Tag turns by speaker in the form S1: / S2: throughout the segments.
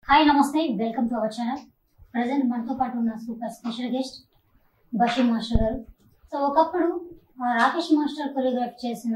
S1: Hi namaste welcome to our channel present మనతో పాటు ఉన్న super special guest Basheer master గారు సో ఒకప్పుడు ఆ, రాకేష్ మాస్టర్ కొరియోగ్రాఫ్ చేసిన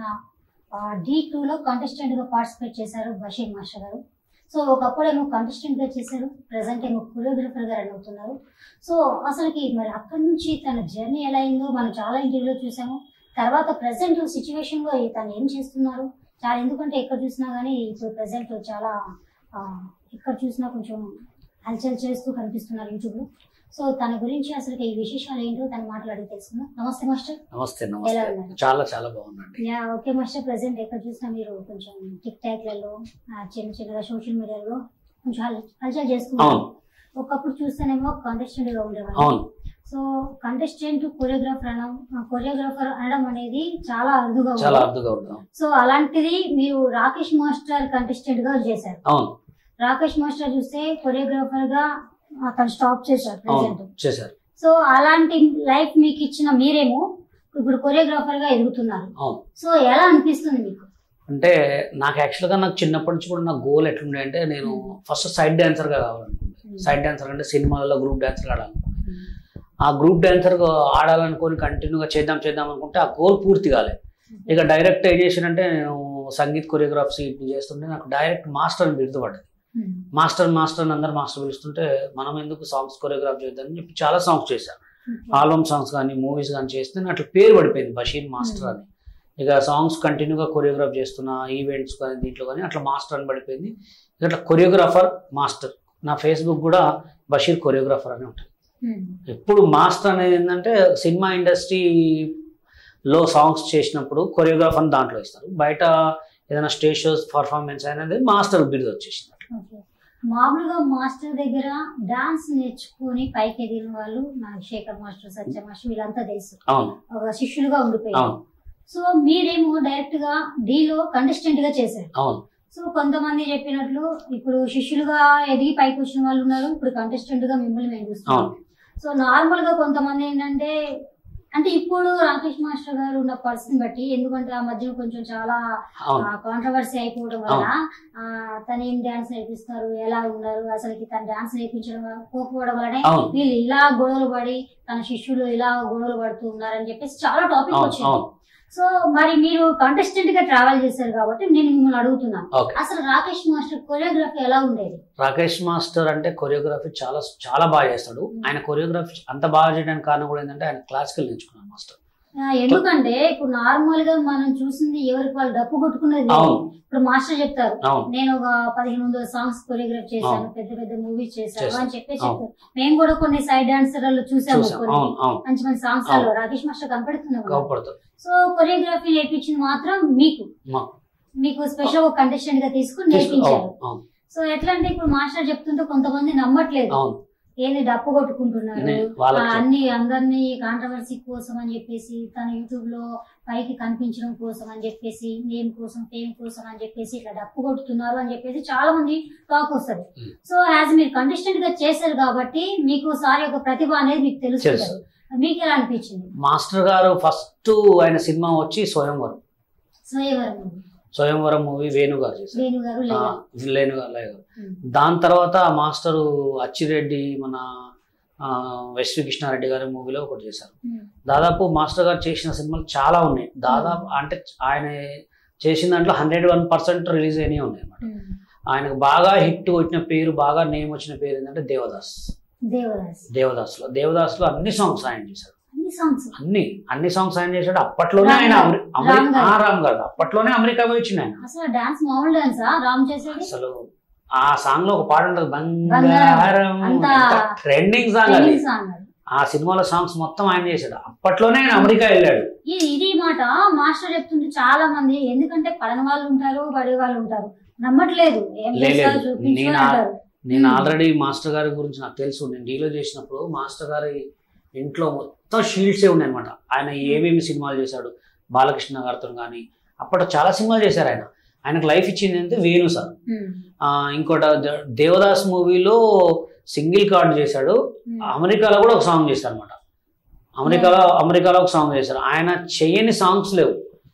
S1: డి టూలో గా పార్టిసిపేట్ చేశారు బషీర్ మాస్టర్ గారు సో ఒకప్పుడు ఏమో contestant గా చేశారు ప్రజెంట్ ఏమో కొరియోగ్రాఫర్ గా రన్ అవుతున్నారు సో అసలుకి మరి అక్కడి నుంచి తన జర్నీ ఎలా అయిందో మనం చాలా ఇంటర్వ్యూలో చూసాము తర్వాత ప్రజెంట్ సిచ్యువేషన్ లో తను ఏం చేస్తున్నారు చాలా ఎందుకంటే ఎక్కడ చూసినా కానీ ఇప్పుడు ప్రజెంట్ చాలా ఆ, ఎక్కడ చూసినా కొంచెం హల్చల్ చేస్తూ కనిపిస్తున్నారు యూట్యూబ్ లో సో తన గురించి అసలు ఈ విశేషాలు ఏంటో తన మాట్లాడి తెలుసుకుందాం నమస్తే మాస్టర్
S2: నమస్తే
S1: ఎలా
S2: నమస్తే
S1: ఉన్నారు?
S2: చాలా చాలా బాగుందండి
S1: యా ఓకే మాస్టర్ ప్రెసెంట్ ఎక్కడ చూసినా మీరు కొంచెం టిక్ టాక్లలో చిన్న చిన్నగా సోషల్ మీడియాలో కొంచెం హల్ హల్చల్ చేస్తున్నారు
S2: అవును
S1: ఒకప్పుడు చూస్తేనేమో contestant గా ఉండేవాళ్ళు
S2: అవును
S1: సో కంటెస్టెంట్ కొరియోగ్రాఫర్ అనడం కొరియోగ్రాఫర్ అనడం అనేది చాలా అరుదుగా
S2: చాలా
S1: ఉంది
S2: అర్థంగా ఉంటాం
S1: సో అలాంటిది మీరు రాకేష్ మాస్టర్ కంటెస్టెంట్ గా చేశారు
S2: అవును
S1: రాకేష్ మాస్టర్ చూస్తే కొరియోగ్రాఫర్ గా అతను స్టాప్ చేశారు
S2: అవును
S1: ప్రెసెంట్
S2: చేశారు
S1: సో అలాంటి లైఫ్ మీకు ఇచ్చిన మీరేమో ఇప్పుడు కొరియోగ్రాఫర్ గా ఎదుగుతున్నారు
S2: అవును
S1: సో ఎలా అనిపిస్తుంది మీకు
S2: అంటే నాకు యాక్చువల్గా నాకు చిన్నప్పటి నుంచి కూడా నా గోల్ ఎట్లుండే అంటే నేను ఫస్ట్ సైడ్ డాన్సర్గా కావాలనుకుంటే సైడ్ డాన్సర్ అంటే సినిమాలలో గ్రూప్ డాన్సర్ ఆడాలనుకుంటే ఆ గ్రూప్ డాన్సర్ ఆడాలనుకొని కంటిన్యూగా చేద్దాం చేద్దాం అనుకుంటే ఆ గోల్ పూర్తి కాలే ఇక డైరెక్ట్ ఏం చేసినంటే నేను సంగీత్ కొరియోగ్రాఫ్స్ ఇట్లా చేస్తుంటే నాకు డైరెక్ట్ మాస్టర్ అని బిరుదు పడ్డది మాస్టర్ మాస్టర్ అని అందరు మాస్టర్ పిలుస్తుంటే మనం ఎందుకు సాంగ్స్ కొరియోగ్రాఫ్ చేద్దామని చెప్పి చాలా సాంగ్స్ చేశాను ఆల్బమ్ సాంగ్స్ కానీ మూవీస్ కానీ చేస్తే నాకు అట్లా పేరు పడిపోయింది బషీర్ మాస్టర్ అని ఇక సాంగ్స్ కంటిన్యూగా కొరియోగ్రాఫ్ చేస్తున్నా ఈవెంట్స్ కానీ దీంట్లో కానీ అట్లా మాస్టర్ అని పడిపోయింది ఇక అట్లా కొరియోగ్రాఫర్ మాస్టర్ నా ఫేస్బుక్ కూడా బషీర్ కొరియోగ్రాఫర్ అని ఉంటుంది ఎప్పుడు మాస్టర్ అనేది ఏంటంటే సినిమా ఇండస్ట్రీలో సాంగ్స్ చేసినప్పుడు కొరియోగ్రాఫర్ అని దాంట్లో ఇస్తారు బయట ఏదైనా స్టేజ్ షోస్ పర్ఫార్మెన్స్ అనేది మాస్టర్ బిరుదు వచ్చేసింది
S1: ఓకే. మామూలుగా మాస్టర్ దగ్గర డాన్స్ నేర్చుకుని పైకి ఎదిగిన వాళ్ళు నాకు శేఖర్ మాస్టర్ సత్య మాస్టర్ వీళ్ళంతా తెలుసు
S2: అవును
S1: ఒక శిష్యులుగా ఉండిపోయారు
S2: అవును
S1: సో మీరేమో డైరెక్ట్ గా డీలో కంటెస్టెంట్ గా చేశారు
S2: అవును
S1: సో కొంతమంది చెప్పినట్లు ఇప్పుడు శిష్యులుగా ఎదిగి పైకి వచ్చిన వాళ్ళు ఉన్నారు ఇప్పుడు కంటెస్టెంట్ గా మిమ్మల్ని మేము చూస్తున్నాం
S2: అవును
S1: సో నార్మల్ గా కొంతమంది ఏంటంటే అంటే ఇప్పుడు రాకేష్ మాస్టర్ గారు ఉన్న పరిస్థితిని బట్టి ఎందుకంటే ఆ మధ్య కొంచెం చాలా
S2: అవును
S1: కాంట్రవర్సీ అయిపోవడం వల్ల ఆ, తను ఏం డాన్స్ నేర్పిస్తారు ఎలా ఉన్నారు అసలుకి తన డాన్స్ నేర్పించడం వల్ల- పోకపోవడం వల్లనే
S2: అవును
S1: వీళ్ళు ఇలా గొడవలు పడి తన శిష్యులు ఇలా గొడవలు పడుతూ ఉన్నారని చెప్పేసి చాలా టాపిక్
S2: అవును
S1: వచ్చింది
S2: అవును
S1: సో మరి మీరు కంటెస్టెంట్ గా ట్రావెల్ చేశారు కాబట్టి నేను మిమ్మల్ని అడుగుతున్నాను
S2: ఓకే
S1: అసలు రాకేష్ మాస్టర్ కొరియోగ్రఫీ ఎలా ఉండేది
S2: రాకేష్ మాస్టర్ అంటే కొరియోగ్రఫీ చాలా చాలా బాగా చేస్తాడు ఆయన కొరియోగ్రఫీ అంత బాగా చేయడానికి కారణం కూడా ఏంటంటే ఆయన క్లాసికల్ నేర్చుకున్నాడు మాస్టర్
S1: ఆ, ఎందుకంటే ఇప్పుడు నార్మల్ గా మనం చూసింది ఎవరికి వాళ్ళు డప్పు కొట్టుకున్నది వేరు.
S2: అవును
S1: ఇప్పుడు మాస్టర్ చెప్తారు
S2: అవును
S1: నేను ఒక పదిహేను వందల సాంగ్స్ కొరియోగ్రాఫ్ చేశాను
S2: అవును.
S1: పెద్ద పెద్ద మూవీస్ చేశాను
S2: చేశాను.
S1: అని చెప్పేసి
S2: అవును.
S1: చెప్తారు మేము కూడా కొన్ని సైడ్ డాన్సర్లు చూసాము
S2: చూసాం
S1: కొన్ని
S2: అవును అవును
S1: మంచి మంచి సాంగ్స్
S2: అవును.
S1: రాకేష్ మాస్టర్ కనపడుతున్నాం
S2: కోపడుతుంది
S1: సో కొరియోగ్రఫీ నేర్పించింది మాత్రం మీకు
S2: మా-
S1: మీకు స్పెషల్ ఒక కంటెస్టెంట్ గా తీసుకుని
S2: తీసుకు-
S1: నేర్పించారు
S2: అవును అవును
S1: సో ఎట్లా అంటే ఇప్పుడు మాస్టర్ చెప్తుంటే కొంతమంది నమ్మట్లేదు
S2: అవును
S1: ఏంది డప్పు కొట్టుకుంటున్నారు
S2: నే-
S1: ఆ,
S2: వాళ్ళకి
S1: అన్ని అందరినీ కాంట్రవర్సీ కోసం అని చెప్పేసి తన యూట్యూబ్ లో పైకి కనిపించడం కోసం అని చెప్పేసి నేమ్ కోసం ఫేమ్ కోసం అని చెప్పేసి ఇట్లా డప్పు కొడుతున్నారు అని చెప్పేసి చాలా మంది టాక్ వస్తుంది
S2: Hmm.
S1: సో యాజ్ మీరు కంటెస్టెంట్ గా చేశారు కాబట్టి మీకు సారి ఒక ప్రతిభ అనేది మీకు తెలుస్తుంది
S2: తెలుసు.
S1: మీకు ఎలా అనిపించింది
S2: మాస్టర్ గారు ఫస్ట్ ఆయన సినిమా వచ్చి స్వయంవరం
S1: స్వయవరం
S2: స్వయంవరం మూవీ వేణు గారు చేశారు
S1: వేణు గారు
S2: ఆ,
S1: లేదా
S2: వేణు గారు లైవ్
S1: Hmm.
S2: దాని తర్వాత మాస్టరు అచ్చిరెడ్డి మన ఆ, ఎస్వి కృష్ణారెడ్డి గారి మూవీలో ఒకటి చేశారు
S1: Hmm.
S2: దాదాపు మాస్టర్ గారు చేసిన సినిమాలు చాలా ఉన్నాయి దాదాపు అంటే ఆయన చేసిన దాంట్లో హండ్రెడ్ వన్ పర్సెంట్ రిలీజ్ అయినవి ఉన్నాయి అన్నమాట
S1: Hmm.
S2: ఆయనకు బాగా హిట్ వచ్చిన పేరు బాగా నేమ్ వచ్చిన పేరు ఏంటంటే దేవదాస్
S1: దేవదాస్
S2: దేవదాస్లో దేవదాస్లో అన్ని సాంగ్స్ ఆయన చేశాడు
S1: అన్ని సాంగ్స్
S2: అన్ని అన్ని సాంగ్స్ ఆయన చేశాడు అప్పట్లోనే ఆయన
S1: రామ్
S2: అమెరి- అమెరి-
S1: రామ్ గారు.
S2: ఆ, రామ్ గారు అప్పట్లోనే అమెరికా పోయి వచ్చిండు ఆయన
S1: అసలు డాన్స్ మామూలు డాన్సా రామ్ చేసేది
S2: అసలు ఆ సాంగ్ లో ఒక పాట ఉంటది
S1: బంగారం.
S2: బంగారం
S1: అంతా
S2: ట్రెండింగ్ సాంగ్ అది
S1: ట్రెండింగ్ సాంగ్ అది.
S2: ఆ సినిమాలో సాంగ్స్ మొత్తం ఆయన చేశాడు అప్పట్లోనే ఆయన అమెరికా వెళ్ళాడు
S1: ఇది ఇది మాట మాస్టర్ చెప్తుంటే చాలా మంది ఎందుకంటే పడని వాళ్ళు ఉంటారు పడే వాళ్ళు ఉంటారు నమ్మట్లేదు ఏం
S2: లేదు,
S1: చేస్తారో
S2: లేదు.
S1: చూపించు
S2: నేను
S1: అని అంటారు
S2: నేను
S1: Hmm.
S2: ఆల్రెడీ మాస్టర్ గారి గురించి నాకు తెలుసు నేను డీలో చేసినప్పుడు మాస్టర్ గారి ఇంట్లో మొత్తం షీల్డ్సే ఉన్నాయి అనమాట ఆయన ఏమేమి సినిమాలు చేశాడు బాలకృష్ణ గారితో కానీ అప్పట్లో చాలా సినిమాలు చేశారు ఆయన ఆయనకు లైఫ్ ఇచ్చింది అంటే వేణు సార్
S1: ఉమ్,
S2: ఆ, ఇంకోటి దే- దేవదాస్ మూవీలో సింగిల్ కార్డ్ చేశాడు
S1: ఉమ్,
S2: అమెరికాలో కూడా ఒక సాంగ్ చేశారు అనమాట అమెరికాలో అమెరికాలో ఒక సాంగ్ చేశారు ఆయన చేయని సాంగ్స్ లేవు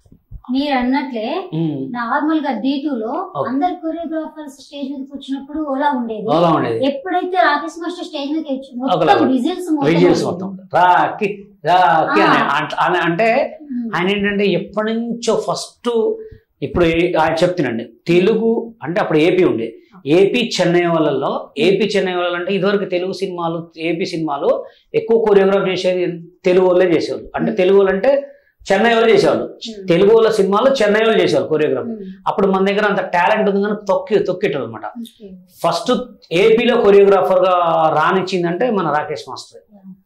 S1: మీరు అన్నట్లే
S2: ఉమ్,
S1: నార్మల్ గా డీ టూ లో
S2: Okay.
S1: అందరు కొరియోగ్రాఫర్స్ స్టేజ్ మీదకి వచ్చినప్పుడు ఓలా ఉండేది
S2: అలా ఉండేది
S1: ఎప్పుడైతే రాకేష్ మాస్టర్ స్టేజ్ మీదకి వచ్చి
S2: ఒకలా
S1: మొత్తం
S2: ఉండేది.
S1: విజిల్స్
S2: విజువల్స్ మొత్తం రాకి రాకి అని
S1: ఆ.
S2: అంట- అని అంటే ఆయన ఏంటంటే ఎప్పటి నుంచో ఫస్ట్ ఇప్పుడు ఏ- ఆయన చెప్తున్నాండి తెలుగు అంటే అప్పుడు ఏపీ ఉండే ఏపీ చెన్నై వాళ్ళలో ఏపీ చెన్నై వాళ్ళు అంటే ఇదివరకు తెలుగు సినిమాలు ఏపీ సినిమాలు ఎక్కువ కొరియోగ్రాఫ్ చేసేది తెలుగు వాళ్ళే చేసేవాళ్ళు అంటే తెలుగు వాళ్ళు అంటే చెన్నై వాళ్ళు చేసేవాళ్ళు తెలుగు వాళ్ళ సినిమాలు చెన్నై వాళ్ళు చేసేవాళ్ళు కొరియోగ్రాఫ్ అప్పుడు మన దగ్గర అంత టాలెంట్ ఉంది కానీ తొక్కి తొక్కిటారు అనమాట ఫస్ట్ ఏపీలో కొరియోగ్రాఫర్ గా రానిచ్చిందంటే మన రాకేష్ మాస్టర్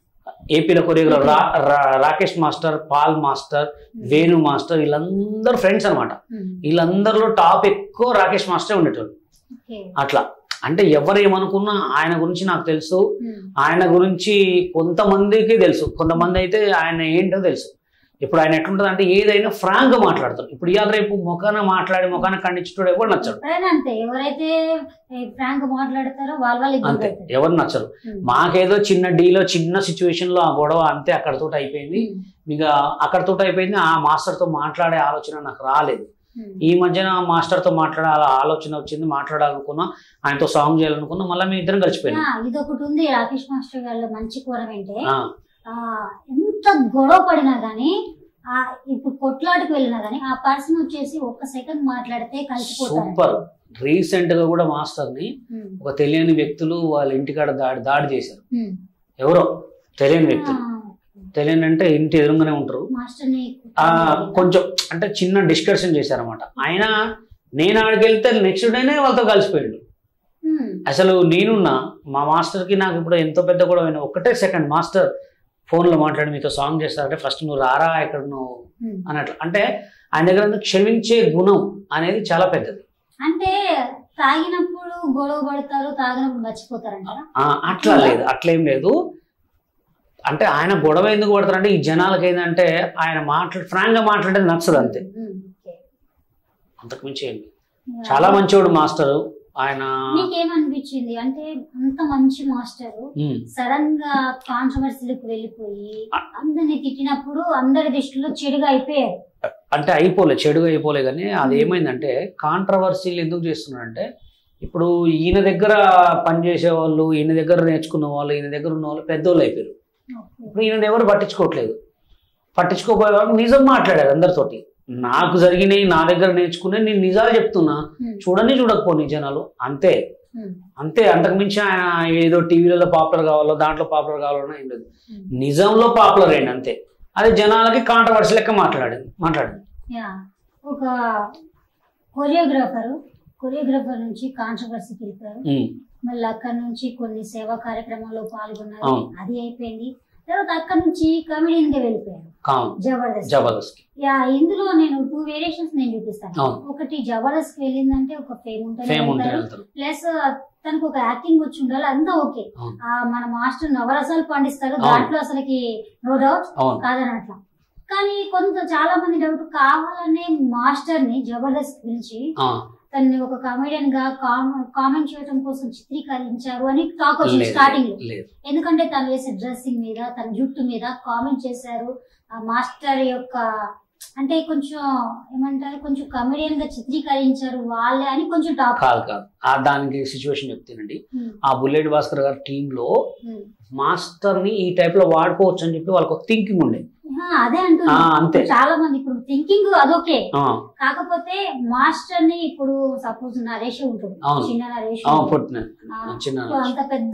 S2: ఏపీలో కొరియోగ్రాఫర్ రా- రా- Rakesh master Paul master Venu master వీళ్ళందరూ ఫ్రెండ్స్ అన్నమాట వీళ్ళందరిలో టాప్ ఎక్కువ రాకేష్ మాస్టరే ఉండేటోళ్ళు అట్లా అంటే ఎవరు ఏమనుకున్నా ఆయన గురించి నాకు తెలుసు ఆయన గురించి కొంతమందికి తెలుసు కొంతమంది అయితే ఆయన ఏంటో తెలుసు ఇప్పుడు ఆయన ఎట్లుంటది అంటే ఏదైనా ఫ్రాంక్ గా మాట్లాడతారు ఇప్పుడు ఇవాళ రేపు ముఖాన మాట్లాడి ముఖాన ఖండించుతాడు ఎవరు నచ్చడు
S1: ఎప్పుడైనా అంతే ఎవరైతే ఫ్రాంక్ మాట్లాడతారో వాళ్ళ వాళ్ళు ఇబ్బంది
S2: అంతే
S1: పడతారు.
S2: ఎవరు నచ్చరు
S1: ఉమ్.
S2: మాకేదో చిన్న డీలో చిన్న సిచ్యువేషన్ లో ఆ గొడవ అంతే అక్కడతో అయిపోయింది
S1: ఉమ్.
S2: ఇక అక్కడతో అయిపోయింది ఆ మాస్టర్ తో మాట్లాడే ఆలోచన నాకు రాలేదు
S1: ఉమ్.
S2: ఈ మధ్యన మాస్టర్ తో మాట్లాడే ఆలోచన వచ్చింది మాట్లాడాలనుకున్నా ఆయనతో సాంగ్ చేయాలనుకున్నా మళ్ళీ మేము ఇద్దరం కలిసిపోయినాం
S1: ఆ, ఇదొకటి ఉంది రాకేష్ మాస్టర్ గారి మంచి కూర ఏంటే
S2: ఆ,
S1: ఆ, ఎంత గొడవ పడినా గానీ ఆ ఇప్పుడు కొట్లాటకు వెళ్ళినా గానీ ఆ పర్సన్ వచ్చేసి ఒక్క సెకండ్ మాట్లాడితే కలిసిపోతారు
S2: సూపర్ రీసెంట్ గా కూడా మాస్టర్ ని
S1: ఉమ్.
S2: ఒక తెలియని వ్యక్తులు వాళ్ళ ఇంటికాడ దాడి దాడి చేశారు
S1: ఉమ్.
S2: ఎవరో తెలియని
S1: ఆ,
S2: వ్యక్తులు తెలియని అంటే ఇంటి ఎదురుగానే ఉంటారు
S1: మాస్టర్ ని
S2: ఆ కొంచెం అంటే చిన్న డిస్కషన్ చేశారన్నమాట ఆయన నేను ఆడికి వెళ్తే నెక్స్ట్ డేనే వాళ్ళతో కలిసిపోయాడు
S1: ఉమ్.
S2: అసలు నేనున్నా మా మాస్టర్కి నాకు ఇప్పుడు ఎంతో పెద్ద కూడా అయినా ఒకటే సెకండ్ మాస్టర్ ఫోన్లో మాట్లాడి మీతో సాంగ్ చేస్తారంటే ఫస్ట్ నువ్వు రారా ఇక్కడ నువ్వు
S1: ఉమ్.
S2: అన్నట్లు అంటే ఆయన దగ్గర ఉన్న క్షమించే గుణం అనేది చాలా పెద్దది
S1: అంటే తాగినప్పుడు గొడవ పడతారు తాగినప్పుడు మర్చిపోతారంటారా
S2: ఆ, అట్లా లేదు అట్లా ఏం లేదు అంటే ఆయన గొడవ ఎందుకు పడతారంటే ఈ జనాలకి ఏంటంటే ఆయన మాట్లా ఫ్రాంక్ గా మాట్లాడేది నచ్చదు అంతే
S1: ఉమ్. ఓకే.
S2: అంతకు మించి ఏం లేదు. చాలా మంచివాడు మాస్టర్ ఆయన
S1: నీకేమనిపించింది అంటే అంత మంచి మాస్టర్
S2: ఉమ్,
S1: సడన్ గా కాంట్రవర్సీలకు వెళ్ళిపోయి అందరిని తిట్టినప్పుడు అందరి దృష్టిలో చెడుగా అయిపోయారు
S2: అంటే అయిపోలే చెడుగా అయిపోలే కానీ అది ఏమైందంటే కాంట్రవర్సీలు ఎందుకు చేస్తున్నారంటే ఇప్పుడు ఈయన దగ్గర పనిచేసే వాళ్ళు ఈయన దగ్గర నేర్చుకున్న వాళ్ళు ఈయన దగ్గర ఉన్న వాళ్ళు పెద్దోళ్ళు అయిపోయారు ఇప్పుడు ఈయన ఎవరు పట్టించుకోవట్లేదు పట్టించుకోపోయే వాళ్ళు నిజం మాట్లాడారు అందరితోటి నాకు జరిగినాయి నా దగ్గర నేర్చుకునే నేను నిజాలు చెప్తున్నా
S1: ఉమ్.
S2: చూడని చూడకపోని జనాలు అంతే
S1: ఉమ్.
S2: అంతే అంతకు మించి ఆయన ఏదో టీవీలలో పాపులర్ కావాలో దాంట్లో పాపులర్ కావాలో ఏం లేదు
S1: ఉమ్.
S2: నిజంలో పాపులర్ అయింది అంతే అది జనాలకి కాంట్రవర్సీ లెక్క మాట్లాడింది మాట్లాడింది
S1: యా ఒక కొరియోగ్రాఫర్ కొరియోగ్రాఫర్ నుంచి కాంట్రవర్సీకి వెళ్ళిపోయారు
S2: ఉమ్,
S1: మళ్ళీ అక్కడ నుంచి కొన్ని సేవా కార్యక్రమాల్లో పాల్గొన్నారు
S2: అవును.
S1: అది అయిపోయింది తర్వాత అక్కడ నుంచి కమెడియన్ గా వెళ్ళిపోయారు
S2: కామ్
S1: జబర్దస్త్
S2: జబర్దస్త్
S1: యా ఇందులో నేను టూ వేరియేషన్స్ నేను చూపిస్తాను
S2: అవును.
S1: ఒకటి జబర్దస్త్ కి వెళ్ళిందంటే ఒక ఫేమ్
S2: ఫేమ్ ఉంటే
S1: ఉంటుంది
S2: వెళ్తారు
S1: ప్లస్ తనకు ఒక యాక్టింగ్ వచ్చి ఉండాలి అంతా ఓకే
S2: అవును.
S1: ఆ మన మాస్టర్ నవరసాలు పండిస్తారు
S2: అవును.
S1: దాంట్లో అసలుకి నో డౌట్
S2: అవును
S1: కాదని అట్లా కానీ కొంత చాలా మంది డౌట్ కావాలనే మాస్టర్ ని జబర్దస్త్ పిలిచి
S2: ఆ,
S1: తనని ఒక కమెడియన్ గా కామెంట్ చేయడం కోసం చిత్రీకరించారు అని టాక్ వచ్చింది
S2: లేదు,
S1: స్టార్టింగ్ లో
S2: లేదు
S1: ఎందుకంటే తను వేసే డ్రెస్సింగ్ మీద తన జుట్టు మీద కామెంట్ చేశారు ఆ మాస్టర్ యొక్క అంటే కొంచెం ఏమంటారు కొంచెం కమెడియన్ గా చిత్రీకరించారు వాళ్ళే అని కొంచెం టాక్
S2: కాదు కాదు ఆ దానికి సిచ్యువేషన్ చెప్తానండి ఆ బుల్లెట్ భాస్కర్ గారి టీమ్ లో మాస్టర్ ని ఈ టైప్ లో వాడుకోవచ్చు అని చెప్పి వాళ్ళకి థింకింగ్ ఉండే
S1: అదే
S2: ఆ,
S1: అంటున్నా
S2: అంతే
S1: చాలా మంది ఇప్పుడు థింకింగ్ అదొకే
S2: ఆ,
S1: కాకపోతే మాస్టర్ ని ఇప్పుడు సపోజ్ నరేష్ ఉంటుంది
S2: అవును.
S1: చిన్న నరేష్
S2: ఆ,
S1: ఉంటుంది.
S2: పుట్టిన
S1: ఆ,
S2: చిన్న
S1: ఇప్పుడు అంత పెద్ద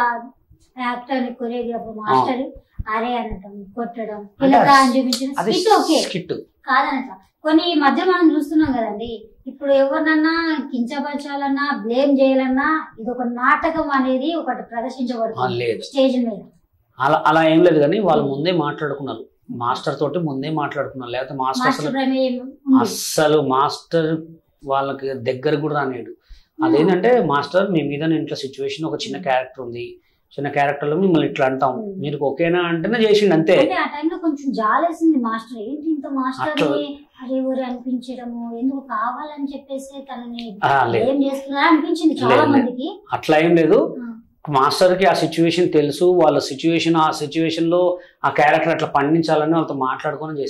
S1: యాక్టర్ కొరియోగ్రాఫర్ మాస్టర్ అరే అనటం కొట్టడం
S2: అంటే
S1: పిల్లక
S2: అది-
S1: అని చూపించిన
S2: అది
S1: స్కిట్ ఓకే
S2: స్కిట్
S1: కాదనట కొన్ని ఈ మధ్య మనం చూస్తున్నాం కదండి ఇప్పుడు ఎవరినన్నా కించపరచాలన్నా బ్లేమ్ చేయాలన్నా ఇది ఒక నాటకం అనేది ఒకటి ప్రదర్శించబడుతుంది
S2: లేదు
S1: స్టేజ్ మీద
S2: అలా అలా ఏం లేదు కానీ వాళ్ళు ముందే మాట్లాడుకున్నారు మాస్టర్ తోటి ముందే మాట్లాడుకున్నారు లేకపోతే మాస్టర్ అసలు
S1: మాస్టర్ ప్రమేయం ఉంది
S2: అస్సలు మాస్టర్ వాళ్ళకి దగ్గర కూడా రానియడు అదేంటంటే మాస్టర్ మీ మీద నేను ఇట్లా సిచ్యువేషన్ ఒక చిన్న క్యారెక్టర్ ఉంది చిన్న క్యారెక్టర్ లో మిమ్మల్ని ఇట్లా అంటాం
S1: Hmm.
S2: మీరు ఓకేనా అంటేనే చేసిండు అంతే
S1: అంటే ఆ టైంలో కొంచెం జాలేసింది మాస్టర్ ఏంటి ఇంత మాస్టర్
S2: అట్లా.
S1: అరే ఊరు అనిపించడము ఎందుకు కావాలని చెప్పేసి తనని
S2: ఆ, లేదు
S1: ఏం చేస్తున్నారా అనిపించింది చాలా
S2: లేదు, లేదు.
S1: మందికి
S2: అట్లా ఏం లేదు
S1: ఆ,
S2: మాస్టర్ కి ఆ సిచ్యువేషన్ తెలుసు వాళ్ళ సిచ్యువేషన్ ఆ సిచ్యువేషన్ లో ఆ క్యారెక్టర్ అట్లా పండించాలని వాళ్ళతో మాట్లాడుకొని చేశారు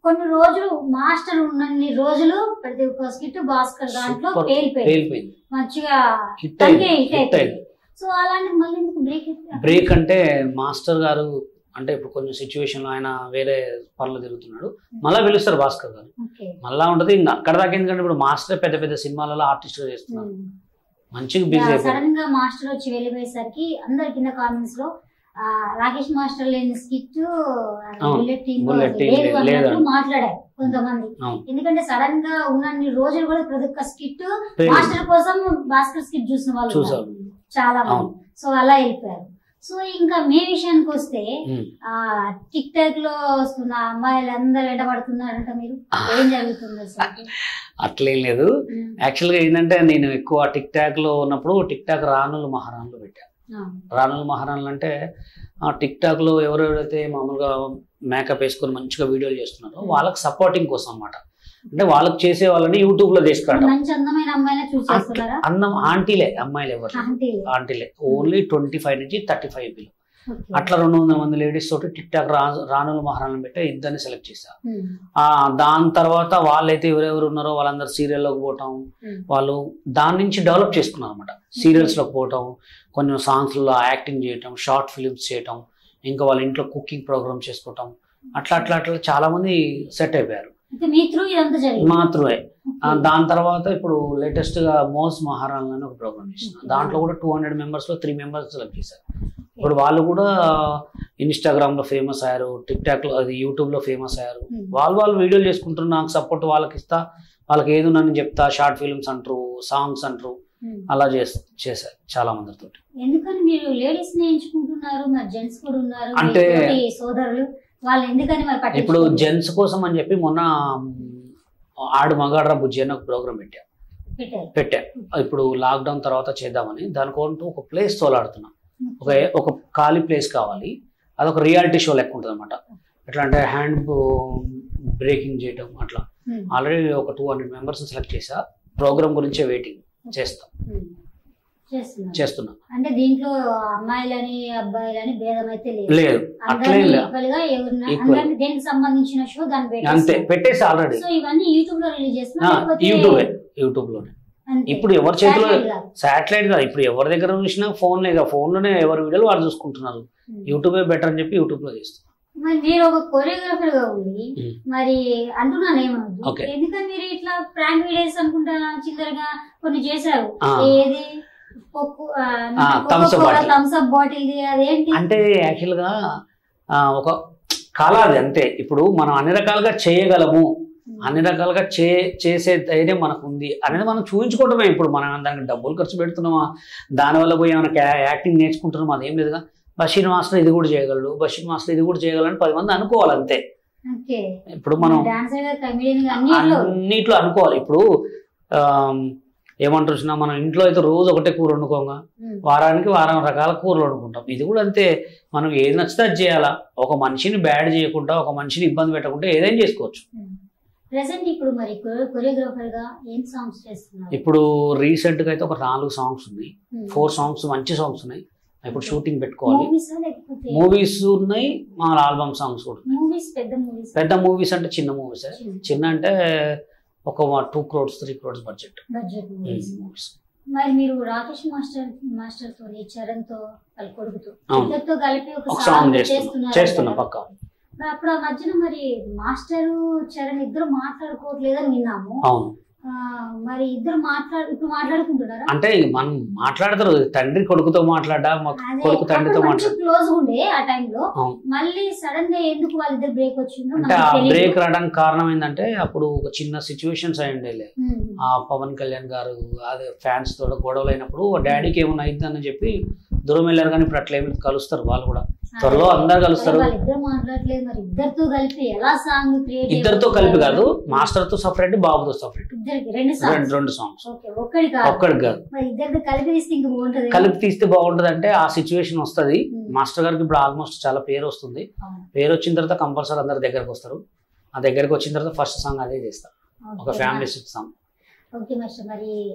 S1: కొన్ని రోజులు మాస్టర్ ఉన్నన్ని రోజులు ప్రతి ఒక్క స్కిట్ భాస్కర్ దాంట్లో
S2: Super.
S1: పేలిపోయింది
S2: పేలిపోయింది
S1: మంచిగా
S2: హిట్
S1: తనకే
S2: అయింది
S1: హిట్
S2: హిట్
S1: అయిపోయింది
S2: అయింది
S1: సో అలాంటి మళ్ళీ ఎందుకు బ్రేక్
S2: బ్రేక్ అంటే మాస్టర్ గారు అంటే ఇప్పుడు కొంచెం సిచ్యువేషన్ ఆయన వేరే పనులు తిరుగుతున్నాడు మళ్ళా పిలుస్తారు భాస్కర్ గారు
S1: ఓకే
S2: మళ్ళా ఉంటది ఇంకా అక్కడ దాకా ఎందుకంటే ఇప్పుడు మాస్టర్ పెద్ద పెద్ద సినిమాలలో ఆర్టిస్ట్ గా చేస్తున్నారు మంచిగా బిజీ అయిపోయింది
S1: సడన్ గా మాస్టర్ వచ్చి వెళ్ళిపోయేసరికి అందరి కింద కామెంట్స్ లో ఆ, రాకేష్ మాస్టర్ లేని స్కిట్
S2: అవును.
S1: బుల్లెట్ టీమ్
S2: బుల్లెట్ టీం
S1: లేదు
S2: లేదు,
S1: అన్నట్లు
S2: లేదని.
S1: మాట్లాడారు కొంతమంది
S2: అవును.
S1: ఎందుకంటే సడన్ గా ఉన్నన్ని రోజులు కూడా ప్రతి ఒక్క స్కిట్
S2: పేరు
S1: మాస్టర్ కోసం భాస్కర్ స్కిట్ చూసిన వాళ్ళు
S2: చూసారు.
S1: ఉన్నారు. చాలా మంది
S2: అవును.
S1: సో అలా వెళ్ళిపోయారు సో ఇంకా మే విషయానికి వస్తే
S2: ఉమ్.
S1: ఆ టిక్ టాక్ లో వస్తున్న అమ్మాయిలు అందరు వెంటబడుతున్నారంట మీరు ఏం జరుగుతుంది అసలు
S2: అట్లేం లేదు
S1: ఉమ్.
S2: యాక్చువల్గా ఏంటంటే నేను ఎక్కువ టిక్ టాక్ లో ఉన్నప్పుడు టిక్ టాక్ రానులు మహారాణులు పెట్టాను
S1: ఆ,
S2: రానులు మహారాణులు అంటే ఆ టిక్ టాక్ లో ఎవరెవరైతే మామూలుగా మేకప్ వేసుకొని మంచిగా వీడియోలు చేస్తున్నారో వాళ్ళకి సపోర్టింగ్ కోసం అన్నమాట అంటే వాళ్ళకి చేసే వాళ్ళని యూట్యూబ్ లో తీసుకురావడం
S1: మంచి అందమైన అమ్మాయిని చూస్ చేస్తున్నారా
S2: అందం ఆంటీలే అమ్మాయిలు ఎవరు
S1: ఆంటీ
S2: ఆంటీలే ఓన్లీ ట్వంటీ ఫైవ్ నుంచి థర్టీ ఫైవ్ బిలో అట్లా రెండు వందల మంది లేడీస్ తోటి టిక్ టాక్ రా రానులు మహారాణులు పెట్టి ఇద్దరిని సెలెక్ట్ చేశారు ఆ దాని తర్వాత వాళ్ళైతే ఎవరెవరు ఉన్నారో వాళ్ళందరూ సీరియల్లోకి పోవటం వాళ్ళు దాని నుంచి డెవలప్ చేసుకున్నారు అనమాట సీరియల్స్లోకి పోవటం కొన్ని సాంగ్స్లో యాక్టింగ్ చేయటం షార్ట్ ఫిలిమ్స్ చేయటం ఇంకా వాళ్ళ ఇంట్లో కుకింగ్ ప్రోగ్రామ్ చేసుకోవటం అట్లా అట్లా అట్లా చాలా మంది సెట్ అయిపోయారు
S1: అయితే మీ త్రూ ఇదంతా జరిగింది
S2: మాత్రమే ఆ, దాని తర్వాత ఇప్పుడు లేటెస్ట్ గా మోస్ మహారాణ్ అని ఒక ప్రోగ్రామ్ చేసిన దాంట్లో కూడా టూ హండ్రెడ్ మెంబర్స్ లో త్రీ మెంబర్స్ సెలెక్ట్ చేశారు ఇప్పుడు వాళ్ళు కూడా ఇన్స్టాగ్రామ్ లో ఫేమస్ అయ్యారు టిక్ టాక్ లో అది యూట్యూబ్ లో ఫేమస్ అయ్యారు
S1: Hmm.
S2: వాళ్ళు వాళ్ళు వీడియోలు చేసుకుంటారు నాకు సపోర్ట్ వాళ్ళకి ఇస్తా వాళ్ళకి ఏది ఉందని చెప్తా షార్ట్ ఫిల్మ్స్ అంటారు సాంగ్స్ అంటారు
S1: ఉమ్.
S2: అలా చేస్ చేశారు చాలా మందితో
S1: ఎందుకని మీరు లేడీస్ ని ఎంచుకుంటున్నారు మరి జెంట్స్ కూడా ఉన్నారు మీ
S2: అంటే-
S1: తోటి సోదరులు వాళ్ళు ఎందుకని మరి
S2: ఇప్పుడు
S1: పట్టించుకోరు?
S2: జెంట్స్ కోసం అని చెప్పి మొన్న మ్, ఆడు మగాడ్రా బుజ్జి అని ఒక ప్రోగ్రామ్ పెట్టా
S1: పెట్టారు
S2: పెట్టా ఇప్పుడు లాక్డౌన్ తర్వాత చేద్దామని దానికోంటూ ఒక ప్లేస్ తోలాడుతున్నా ఒక ఒక ఖాళీ ప్లేస్ కావాలి అదొక రియాలిటీ షో లెక్క ఉంటుంది అనమాట ఎట్లా అంటే హ్యాండ్ బ్రేకింగ్ చేయటం అట్లా
S1: ఉమ్.
S2: ఆల్రెడీ ఒక టూ హండ్రెడ్ మెంబర్స్ సెలెక్ట్ చేసా ప్రోగ్రామ్ గురించే వెయిటింగ్ చేస్తాం
S1: ఉమ్. చేస్తున్నారు
S2: చేస్తున్నా
S1: అంటే దీంట్లో అమ్మాయిలని అబ్బాయిలని భేదం అయితే లేదు
S2: లేదు అట్లే
S1: అందరినీ
S2: లేదు
S1: ఈక్వల్ గా ఎవరిన
S2: Equal.
S1: అందరినీ దేనికి సంబంధించిన షో దాన్ని
S2: అంతే
S1: పెట్టేస్తారు.
S2: పెట్టేసి ఆల్రెడీ
S1: సో ఇవన్నీ యూట్యూబ్ లో రిలీజ్ చేస్తున్నారు
S2: యూట్యూబే యూట్యూబ్ లోనే ఇప్పుడు ఎవరి చేతిలో శాటిలైట్ కాదు ఇప్పుడు ఎవరి దగ్గర చూసినా ఫోన్ లేదా ఫోన్ లోనే ఎవరి వీడియోలు వాళ్ళు చూసుకుంటున్నారు యూట్యూబే బెటర్ అని చెప్పి యూట్యూబ్ లో చేస్తాం
S1: మరి మీరు ఒక కొరియోగ్రాఫర్ గా ఉండి
S2: ఉమ్.
S1: మరి అంటున్నాను ఏమవుతుంది
S2: Okay.
S1: ఎందుకని మీరు ఇట్లా ప్రాంక్ వీడియోస్ అనుకుంటా చిల్లరగా కొన్ని చేశారు
S2: ఆ.
S1: ఏది
S2: ఆ, thumbs up bottle.
S1: Thums Up bottle అదేంటి
S2: అంటే యాక్చువల్ గా ఆ, ఒక కళ అది అంతే ఇప్పుడు మనం అన్ని రకాలుగా చేయగలము అన్ని రకాలుగా చే చేసే ధైర్యం మనకు ఉంది అనేది మనం చూపించుకోవడమే ఇప్పుడు మనం దానికి డబ్బులు ఖర్చు పెడుతున్నామా దానివల్ల పోయి ఏమైనా యాక్టింగ్ నేర్చుకుంటున్నామా అదేం లేదుగా బషీర్ మాస్టర్ ఇది కూడా చేయగలడు బషీర్ మాస్టర్ ఇది కూడా చేయగలని పది మంది అనుకోవాలి అంతే
S1: ఓకే
S2: ఇప్పుడు మనం
S1: డాన్సర్ గా కమిడియన్ గా అన్నిట్లో
S2: అన్నిట్లో అనుకోవాలి ఇప్పుడు ఆమ్, ఏమంటారు చూసినా మనం ఇంట్లో అయితే రోజు ఒకటే కూర వండుకోగా
S1: ఉమ్.
S2: వారానికి వారం రకాల కూరలు వండుకుంటాం ఇది కూడా అంతే మనం ఏది నచ్చితే అది చేయాలా ఒక మనిషిని బ్యాడ్ చేయకుండా ఒక మనిషిని ఇబ్బంది పెట్టకుండా ఏదైనా చేసుకోవచ్చు
S1: ప్రెసెంట్ ఇప్పుడు మరి కొరియోగ్రాఫర్ గా ఏం సాంగ్స్ చేస్తున్నారు
S2: ఇప్పుడు రీసెంట్ గా అయితే ఒక నాలుగు సాంగ్స్ ఉన్నాయి ఫోర్ సాంగ్స్ మంచి సాంగ్స్ ఉన్నాయి ఇప్పుడు షూటింగ్ పెట్టుకోవాలి
S1: మూవీస్ లేకపోతే
S2: మూవీస్ ఉన్నాయి మా ఆల్బమ్ సాంగ్స్ కూడా ఉన్నాయి
S1: మూవీస్ పెద్ద మూవీస్
S2: పెద్ద మూవీస్ అంటే చిన్న మూవీస్ చిన్న అంటే ఒక two crores three crores budget
S1: budget movies
S2: movies
S1: మరి మీరు రాకేష్ మాస్టర్ మాస్టర్ తో చరణ్ తో వాళ్ళ కొడుకుతో
S2: అవును.
S1: ఇద్దరితో కలిపి ఒక
S2: ఒక
S1: సాంగ్
S2: సాంగ్ చేస్తున్నా
S1: చేస్తున్నారు
S2: చేస్తున్నా
S1: కదా.
S2: పక్క
S1: మరి అప్పుడు ఆ మధ్యన మరి మాస్టర్ చరణ్ ఇద్దరు మాట్లాడుకోవట్లేదని విన్నాము
S2: అవును
S1: ఆ, మరి ఇద్దరు మాట్లాడు ఇప్పుడు మాట్లాడుకుంటున్నారా
S2: అంటే మనం మాట్లాడతారు తండ్రి కొడుకుతో మాట్లాడా మా కొడుకు తండ్రితో మాట్లాడ
S1: క్లోజ్ ఉండే ఆ టైంలో
S2: అవును.
S1: మళ్ళీ సడన్ గా ఎందుకు వాళ్ళిద్దరు బ్రేక్ వచ్చిందో
S2: అంటే ఆ
S1: మనకు తెలియదు.
S2: బ్రేక్ రావడానికి కారణం ఏంటంటే అప్పుడు ఒక చిన్న సిచ్యువేషన్స్ అయి ఉండేలే
S1: ఉమ్.
S2: ఆ పవన్ కళ్యాణ్ గారు అదే ఫ్యాన్స్ తోడ గొడవలు అయినప్పుడు డాడీకి ఏమైనా అయిద్దని చెప్పి దూరం వెళ్ళారు కానీ ఇప్పుడు అట్లా ఏమి కలుస్తారు వాళ్ళు కూడా త్వరలో అందరు కలుస్తారు
S1: మరి వాళ్ళిద్దరు మాట్లాడలేదు మరి ఇద్దరితో కలిపి ఎలా సాంగ్ క్రియేట్
S2: ఇద్దరితో కలిపి కాదు మాస్టర్ తో సపరేట్ బాబుతో సపరేట్
S1: ఇద్దరికి రెండు
S2: రెండు
S1: సాంగ్స్
S2: రెండు సాంగ్స్
S1: ఓకే ఒక్కడి కాదు
S2: ఒక్కడికి కాదు
S1: మరి ఇద్దరితో కలిపి తీస్తే ఇంక బాగుంటది
S2: కలిపి తీస్తే బాగుంటది అంటే ఆ సిచ్యువేషన్ వస్తది
S1: ఉమ్.
S2: మాస్టర్ గారికి ఇప్పుడు ఆల్మోస్ట్ చాలా పేరు వస్తుంది
S1: అవును.
S2: పేరు వచ్చిన తర్వాత కంపల్సరీ అందరి దగ్గరకు వస్తారు ఆ దగ్గరకు వచ్చిన తర్వాత ఫస్ట్ సాంగ్ అదే చేస్తారు ఒక
S1: okay.
S2: Family song
S1: okay master మరి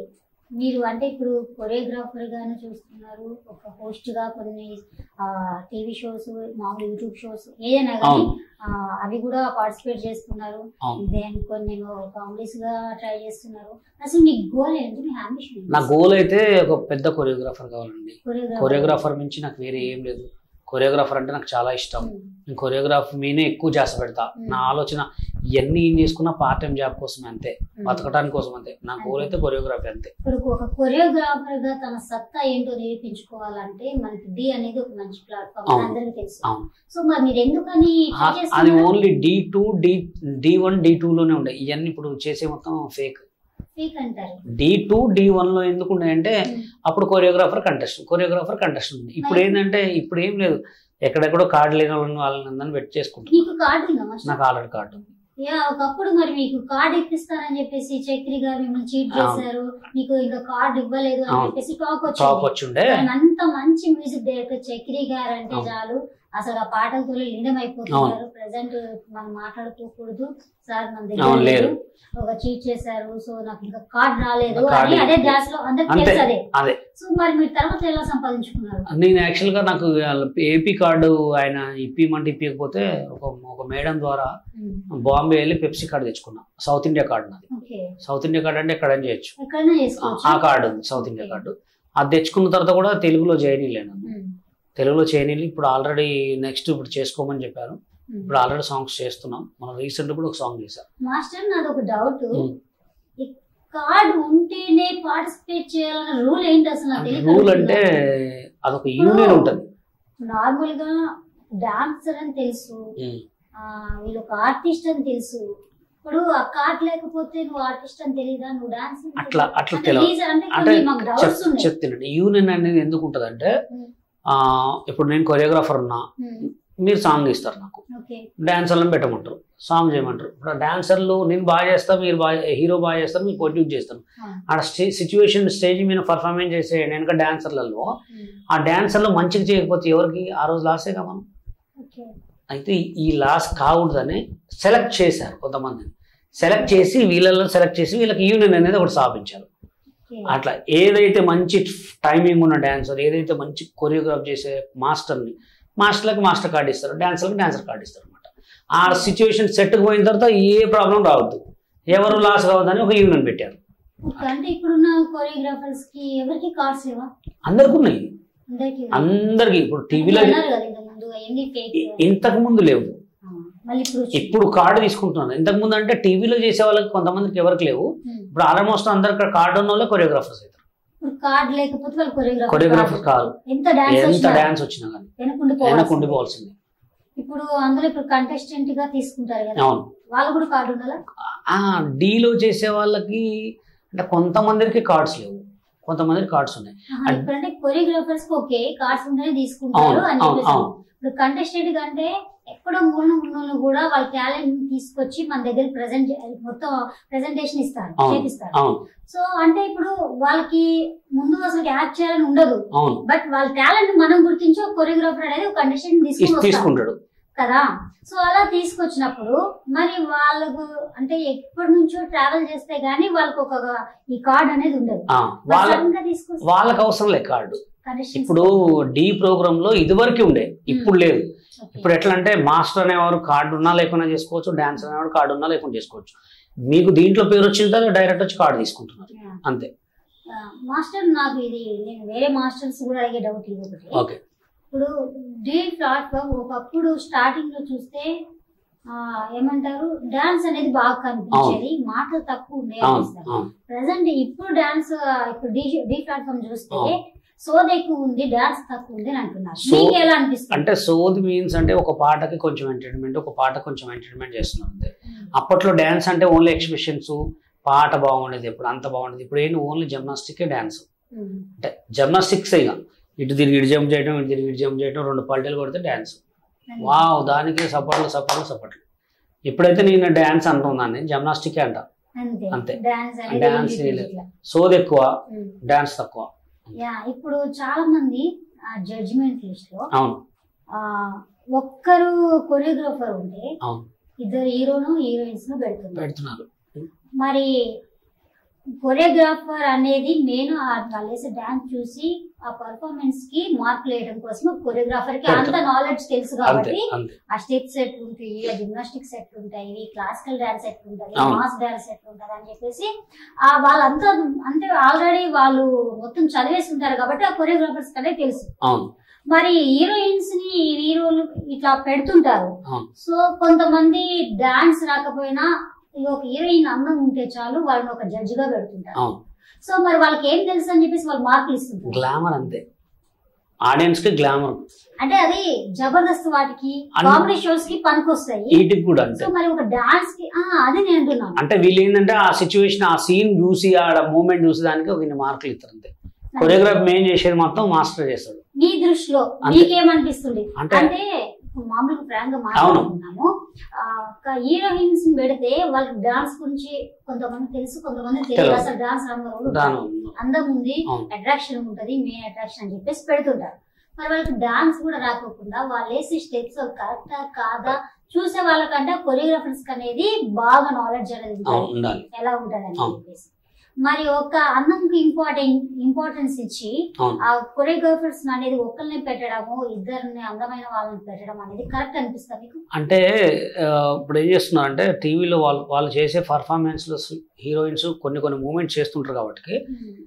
S1: మీరు అంటే ఇప్పుడు కొరియోగ్రాఫర్ గాను చూస్తున్నారు ఒక హోస్ట్ గా కొన్ని టీవీ షోస్ మామూలు యూట్యూబ్ షోస్ ఏదైనా కానీ
S2: అవును.
S1: ఆ, అవి కూడా పార్టిసిపేట్ చేస్తున్నారు
S2: అవును
S1: దెన్ కొన్ని కామెడీస్ గా ట్రై చేస్తున్నారు అసలు మీ గోల్ ఏంటి మీ అంబిషన్
S2: నా గోల్ అయితే ఒక పెద్ద కొరియోగ్రాఫర్ కావాలండి
S1: కొరియోగ్రాఫర్
S2: కొరియోగ్రాఫర్ నుంచి నాకు వేరే ఏం లేదు కొరియోగ్రాఫర్ అంటే నాకు చాలా ఇష్టం నేను కొరియోగ్రాఫ్ మీనే ఎక్కువ చేస పెడతా
S1: Hmm.
S2: నా ఆలోచన ఇవన్నీ ఏం చేసుకున్నా పార్ట్ టైం జాబ్ కోసం అంతే బతకడానికి కోసం అంతే నా గోల్ అయితే కొరియోగ్రఫీ అంతే
S1: ఇప్పుడు ఒక కొరియోగ్రాఫర్ గా తన సత్తా ఏంటో నిరూపించుకోవాలంటే మనకి డి అనేది ఒక మంచి ప్లాట్ఫామ్
S2: అవును.
S1: అందరికీ తెలుసు
S2: అవును
S1: సో మరి మీరు ఎందుకని try
S2: ఆ- అది
S1: చేస్తున్నారు?
S2: Only D two D D one D లోనే ఉండే ఇవన్నీ ఇప్పుడు చేసే మొత్తం ఫేక్
S1: Fake అంటారు
S2: డి టూ డి లో ఎందుకు ఉన్నాయంటే అప్పుడు కొరియోగ్రాఫర్ కంటెస్ట్ కొరియోగ్రాఫర్ కంటెస్ట్ ఉంది ఇప్పుడు ఏంటంటే ఇప్పుడు ఏం లేదు ఎక్కడెక్కడో కార్డు లేని వాళ్ళని వాళ్ళని అందరిని పెట్టి చేసుకుంటున్నాను
S1: మీకు కార్డు ఉందా మాస్టర్
S2: నాకు ఆల్రెడీ కార్డు ఉంది
S1: యా ఒకప్పుడు మరి మీకు కార్డు ఇప్పిస్తారని చెప్పేసి చక్రి గారు మిమ్మల్ని చీట్
S2: అవును.
S1: చేశారు మీకు ఇంకా కార్డు ఇవ్వలేదు అని
S2: అవును.
S1: చెప్పేసి టాక్
S2: టాప్
S1: వచ్చింది
S2: వచ్చిండే
S1: ఆయన అంత మంచి మ్యూజిక్ డైరెక్టర్ చక్రి గారు అంటే
S2: అవును.
S1: చాలు అసలు ఆ పాటలతో లీనం అయిపోతున్నారు ప్రజెంట్ మనం మాట్లాడుకోకూడదు సార్ మన దగ్గర
S2: అవును,
S1: లేదు
S2: లేరు.
S1: ఒక చీట్ చేశారు సో నాకు ఇంకా కార్డ్ రాలేదు
S2: కార్డ్
S1: అని అదే
S2: లేదు.
S1: ధ్యాస లో అందరికి
S2: అంతే.
S1: తెలుసు అదే
S2: అదే
S1: సో మరి మీరు తర్వాత ఎలా సంపాదించుకున్నారు
S2: నేను యాక్చువల్గా నాకు ఏపీ కార్డు ఆయన ఇప్పిమంటే ఇప్పకపోతే ఒక ఒక మేడం ద్వారా బాంబే వెళ్ళి పెప్సీ కార్డు తెచ్చుకున్నా సౌత్ ఇండియా కార్డు నాది
S1: ఓకే
S2: సౌత్ ఇండియా కార్డు అంటే ఎక్కడైనా చేయొచ్చు
S1: ఎక్కడైనా
S2: ఆ-
S1: చేసుకోవచ్చు
S2: ఆ కార్డు ఉంది సౌత్ ఇండియా కార్డు అది తెచ్చుకున్న తర్వాత కూడా తెలుగులో చేయనీలేను
S1: ఉమ్,
S2: తెలుగులో చేయనీళ్ళు ఇప్పుడు ఆల్రెడీ నెక్స్ట్ ఇప్పుడు చేసుకోమని చెప్పారు
S1: ఉమ్.
S2: ఇప్పుడు ఆల్రెడీ సాంగ్స్ చేస్తున్నాం మనం రీసెంట్ కూడా ఒక సాంగ్ చేశాం
S1: మాస్టర్ నాది ఒక డౌట్
S2: ఉమ్.
S1: ఈ కార్డ్ ఉంటేనే పార్టిసిపేట్ చేయాలన్న రూల్ ఏంటి అసలు నాకు తెలియదు
S2: రూల్ అంటే అదొక యూనియన్ ఉంటుంది
S1: నార్మల్ గా డాన్సర్ అని తెలుసు ఆ, వీళ్ళు ఒక ఆర్టిస్ట్ అని తెలుసు ఇప్పుడు ఆ కార్డ్ లేకపోతే నువ్వు ఆర్టిస్ట్ అని తెలియదా నువ్వు డాన్స్
S2: అట్లా అట్లా తెలియదు
S1: అంటే
S2: అంటే
S1: కొన్ని మాకు డౌట్స్ ఉన్నాయి
S2: చెప్తున్నాండి యూనియన్ అనేది ఎందుకు ఉంటుంది అంటే
S1: ఉమ్.
S2: ఇప్పుడు నేను కొరియోగ్రాఫర్ ఉన్నా
S1: ఉమ్,
S2: మీరు సాంగ్ ఇస్తారు నాకు
S1: ఓకే
S2: డాన్సర్లను పెట్టమంటారు సాంగ్ చేయమంటారు ఇప్పుడు డాన్సర్లు నేను బాగా చేస్తా మీరు బాగా హీరో బాగా చేస్తారు మీరు ప్రొడ్యూస్ చేస్తాను
S1: ఆ,
S2: ఆ స్టే సిచ్యువేషన్ స్టేజ్ మీద పర్ఫార్మెన్స్ చేసే వెనక డాన్సర్లలో
S1: ఉమ్,
S2: ఆ డాన్సర్లు మంచిగా చేయకపోతే ఎవరికి ఆ రోజు లాసేగా మనం
S1: ఓకే
S2: అయితే ఈ లాస్ కాకూడదని సెలెక్ట్ చేశారు కొంతమందిని సెలెక్ట్ చేసి వీళ్ళల్లో సెలెక్ట్ చేసి వీళ్ళకి యూనియన్ అనేది ఒకటి స్థాపించారు
S1: ఓకే
S2: అట్లా ఏదైతే మంచి టైమింగ్ ఉన్న డాన్సర్ ఏదైతే మంచి కొరియోగ్రాఫ్ చేసే మాస్టర్ని మాస్టర్లకు మాస్టర్ కార్డు ఇస్తారు డాన్సర్లకు డాన్సర్ కార్డు ఇస్తారు అనమాట ఆ సిచ్యువేషన్ సెట్కి పోయిన తర్వాత ఏ ప్రాబ్లం రావద్దు ఎవరు లాస్ కావద్దని ఒక యూనియన్ పెట్టారు
S1: ఓకే అంటే ఇప్పుడున్న కొరియోగ్రాఫర్స్ కి ఎవరికి కార్డ్స్ లేవా
S2: అందరికి ఉన్నాయి
S1: అందరికి
S2: అందరికి ఇప్పుడు టీవీలో
S1: అన్నారు కదా ఇంతకు ముందు అవన్నీ ఫేక్
S2: ఇంతకు ముందు లేవు
S1: మళ్ళీ ఇప్పుడు వచ్చి-
S2: ఇప్పుడు కార్డు తీసుకుంటున్నారు ఇంతకు ముందు అంటే టీవీలో చేసే వాళ్ళకి కొంతమందికి ఎవరికి లేవు
S1: ఉమ్.
S2: ఇప్పుడు ఆల్మోస్ట్ అందరు ఇక్కడ కార్డు ఉన్న వాళ్ళే కొరియోగ్రాఫర్స్ అవుతారు
S1: ఇప్పుడు కార్డ్ లేకపోతే వాళ్ళు కొరియోగ్రాఫర్
S2: కొరియోగ్రాఫర్ కాదు
S1: ఎంత డాన్స్
S2: ఎంత
S1: వచ్చినా
S2: డాన్స్ వచ్చినా కానీ
S1: వెనకుండి
S2: వెనక
S1: పోవాలి
S2: ఉండిపోవాల్సింది
S1: ఇప్పుడు అందులో ఇప్పుడు కంటెస్టెంట్ గా తీసుకుంటారు కదా
S2: అవును
S1: వాళ్ళు కూడా కార్డు ఉండాలా
S2: ఆ డీలో చేసే వాళ్ళకి అంటే కొంతమందికి కార్డ్స్ లేవు కొంతమందికి కార్డ్స్ ఉన్నాయి
S1: ఆహా,
S2: అడ్-
S1: ఇప్పుడంటే కొరియోగ్రాఫర్స్ కి ఓకే కార్డ్స్ ఉంటేనే తీసుకుంటారు
S2: అవును
S1: అని
S2: అవును
S1: చెప్పేసి
S2: అవును
S1: ఇప్పుడు కంటెస్టెంట్ కంటే ఎక్కడో మూల ఉన్నోళ్ళు కూడా వాళ్ళ టాలెంట్ తీసుకొచ్చి మన దగ్గర ప్రెసెంట్ మొత్తం ప్రెసెంటేషన్ ఇస్తారు
S2: అవును.
S1: చేపిస్తారు
S2: అవును
S1: సో అంటే ఇప్పుడు వాళ్ళకి ముందు అసలు యాక్ట్ చేయాలని ఉండదు
S2: అవును
S1: బట్ వాళ్ళ టాలెంట్ మనం గుర్తించి ఒక కొరియోగ్రాఫర్ అనేది ఒక కంటెస్టెంట్
S2: ఇస్-
S1: తీసుకుని వస్తారు
S2: తీసుకుంటాడు
S1: కదా సో అలా తీసుకొచ్చినప్పుడు మరి వాళ్ళకు అంటే ఎప్పటి నుంచో ట్రావెల్ చేస్తే గానీ వాళ్ళకి ఒక ఈ కార్డ్ అనేది ఉండదు
S2: ఆ, వాళ్ళ
S1: సడన్ గా తీసుకొస్తే
S2: వాళ్ళకి అవసరం లేదు కార్డు
S1: conditions-
S2: ఇప్పుడు డి ప్రోగ్రామ్ లో ఇదివరకు ఉండే ఇప్పుడు లేదు
S1: Okay.
S2: ఇప్పుడు ఎట్లా అంటే మాస్టర్ అనేవారు కార్డు ఉన్నా లేకుండా చేసుకోవచ్చు డాన్స్ అనేవాడు కార్డు ఉన్నా లేకుండా చేసుకోవచ్చు మీకు దీంట్లో పేరు వచ్చిన తర్వాత డైరెక్ట్ వచ్చి కార్డు తీసుకుంటున్నారు
S1: Yeah.
S2: అంతే
S1: ఆ, మాస్టర్ నాకు ఇది నేను వేరే మాస్టర్స్ కూడా అడిగే డౌట్ ఇది ఒకటి
S2: ఓకే
S1: ఇప్పుడు డి ప్లాట్ఫామ్ ఒకప్పుడు స్టార్టింగ్ లో చూస్తే ఆ, ఏమంటారు డాన్స్ అనేది బాగా కనిపించేది మాటలు తక్కువ ఉండే
S2: అవును
S1: అనిపిస్తారు
S2: అవును
S1: ప్రజెంట్ ఇప్పుడు డాన్స్ ఇప్పుడు డి డి ప్లాట్ఫామ్ చూస్తే
S2: అవును.
S1: సోది ఎక్కువ ఉంది డాన్స్ తక్కువ ఉంది అని అంటున్నారు
S2: సో-
S1: మీకు ఎలా అనిపిస్తుంది
S2: అంటే సోది మీన్స్ అంటే ఒక పాటకి కొంచెం ఎంటర్టైన్మెంట్ ఒక పాట కొంచెం ఎంటర్టైన్మెంట్ చేస్తున్నారు అంతే అప్పట్లో డ్యాన్స్ అంటే ఓన్లీ ఎక్స్ప్రెషన్స్ పాట బాగుండేది ఇప్పుడు అంత బాగుండేది ఇప్పుడు ఏంటి ఓన్లీ జిమ్నాస్టిక్ డ్యాన్స్
S1: ఉమ్.
S2: అంటే జిమ్నాస్టిక్స్ ఇక ఇటు తిరిగి ఇటు జంప్ చేయడం ఇటు తిరిగి ఇటు జంప్ చేయడం రెండు పల్టీలు కొడితే డ్యాన్స్ వావ్ దానికి సపోర్ట్లు సపోర్ట్లు సపోర్ట్లు ఇప్పుడైతే నేను డ్యాన్స్ అంటున్నాను జిమ్నాస్టిక్ అంట
S1: అంతే
S2: అంతే.
S1: డాన్స్ అనేది
S2: డాన్స్
S1: ఏంటి
S2: లేదు.
S1: ఇట్లా.
S2: సోది ఎక్కువ
S1: ఉమ్.
S2: డాన్స్ తక్కువ
S1: యా ఇప్పుడు చాలా మంది ఆ జడ్జిమెంట్ లిస్ట్ లో
S2: అవును
S1: ఆ ఒక్కరు కొరియోగ్రాఫర్ ఉంటే
S2: అవును
S1: ఇద్దరు హీరోను హీరోయిన్స్ ను పెడుతున్నారు
S2: పెడుతున్నారు
S1: మరి కొరియోగ్రాఫర్ అనేది మెయిన్ వాళ్ళు వేసే డాన్స్ చూసి ఆ పర్ఫార్మెన్స్ కి మార్కులు వేయడం కోసం కొరియోగ్రాఫర్ కి అంత
S2: పెడతారు.
S1: నాలెడ్జ్ తెలుసు
S2: అంతే
S1: కాబట్టి
S2: అంతే
S1: ఆ స్టెప్స్ ఎట్లుంటాయి ఆ జిమ్నాస్టిక్స్ ఎట్లుంటాయి క్లాసికల్ డాన్స్ ఎట్లుంటది
S2: అవును.
S1: మాస్ డాన్స్ ఎట్లుంటది అని చెప్పేసి ఆ వాళ్ళంతా అంటే ఆల్రెడీ వాళ్ళు మొత్తం చదివేసి ఉంటారు కాబట్టి ఆ కొరియోగ్రాఫర్స్ కనే తెలుసు
S2: అవును
S1: మరి హీరోయిన్స్ ని హీరోలు ఇట్లా పెడుతుంటారు
S2: అవును
S1: సో కొంతమంది డాన్స్ రాకపోయినా ఈ ఒక హీరోయిన్ అందం ఉంటే చాలు వాళ్ళని ఒక జడ్జ్ గా పెడుతుంటారు
S2: అవును
S1: సో మరి వాళ్ళకి ఏం తెలుసు అని చెప్పేసి వాళ్ళు మార్కులు ఇస్తుంటారు
S2: గ్లామర్ అంతే ఆడియన్స్ కి గ్లామర్
S1: అంటే అది జబర్దస్త్ వాటికి
S2: అన్ని-
S1: కామెడీ షోస్ కి పనికొస్తాయి
S2: వీటికి కూడా అంతే
S1: సో మరి ఒక డాన్స్ కి ఆ అది నేను అంటున్నాను
S2: అంటే వీళ్ళు ఏంటంటే ఆ సిచ్యువేషన్ ఆ సీన్ చూసి ఆడ మూమెంట్ చూసి దానికి ఒక ఇన్ని మార్కులు ఇస్తారు అంతే కొరియోగ్రాఫ్ మెయిన్ చేసేది మొత్తం మాస్టర్ చేస్తాడు
S1: మీ దృష్టిలో
S2: అంతే.
S1: మీకేమనిపిస్తుంది
S2: అంటే-
S1: అంటే ఇప్పుడు మామూలుగా ఫ్రాంక్ గా మాట్లాడుతున్నాము హీరోయిన్స్ ని పెడితే వాళ్ళకి డాన్స్ గురించి కొంతమంది తెలుసు కొంతమంది తెలియదు
S2: తెలియదు.
S1: అసలు డాన్స్ రంగంలో
S2: దాని
S1: అందం ఉంది
S2: అవును.
S1: అట్రాక్షన్ ఉంటది మెయిన్ అట్రాక్షన్ అని చెప్పేసి పెడుతుంటారు మరి వాళ్ళకి డాన్స్ కూడా రాకోకుండా వాళ్ళు వేసే స్టెప్స్ కరెక్టా కాదా చూసే వాళ్ళకంటే కొరియోగ్రాఫర్స్ అనేది బాగా నాలెడ్జ్ అనేది
S2: అవును
S1: ఉంటుంది
S2: ఉండాలి
S1: ఎలా ఉంటది అని
S2: అవును.
S1: చెప్పేసి మరి ఒక అందంకి ఇంపార్టెంట్ ఇంపార్టెన్స్ ఇచ్చి
S2: అవును
S1: ఆ కొరియోగ్రాఫర్స్ అనేది ఒక్కరిని పెట్టడము ఇద్దరిని అందమైన వాళ్ళని పెట్టడం అనేది కరెక్ట్ అనిపిస్తుంది మీకు
S2: అంటే ఆ, ఇప్పుడు ఏం చేస్తున్నారు అంటే టీవీలో వాళ్ళు వాళ్ళు చేసే పర్ఫార్మెన్స్లో హీరోయిన్స్ కొన్ని కొన్ని మూమెంట్స్ చేస్తుంటారు కాబట్టి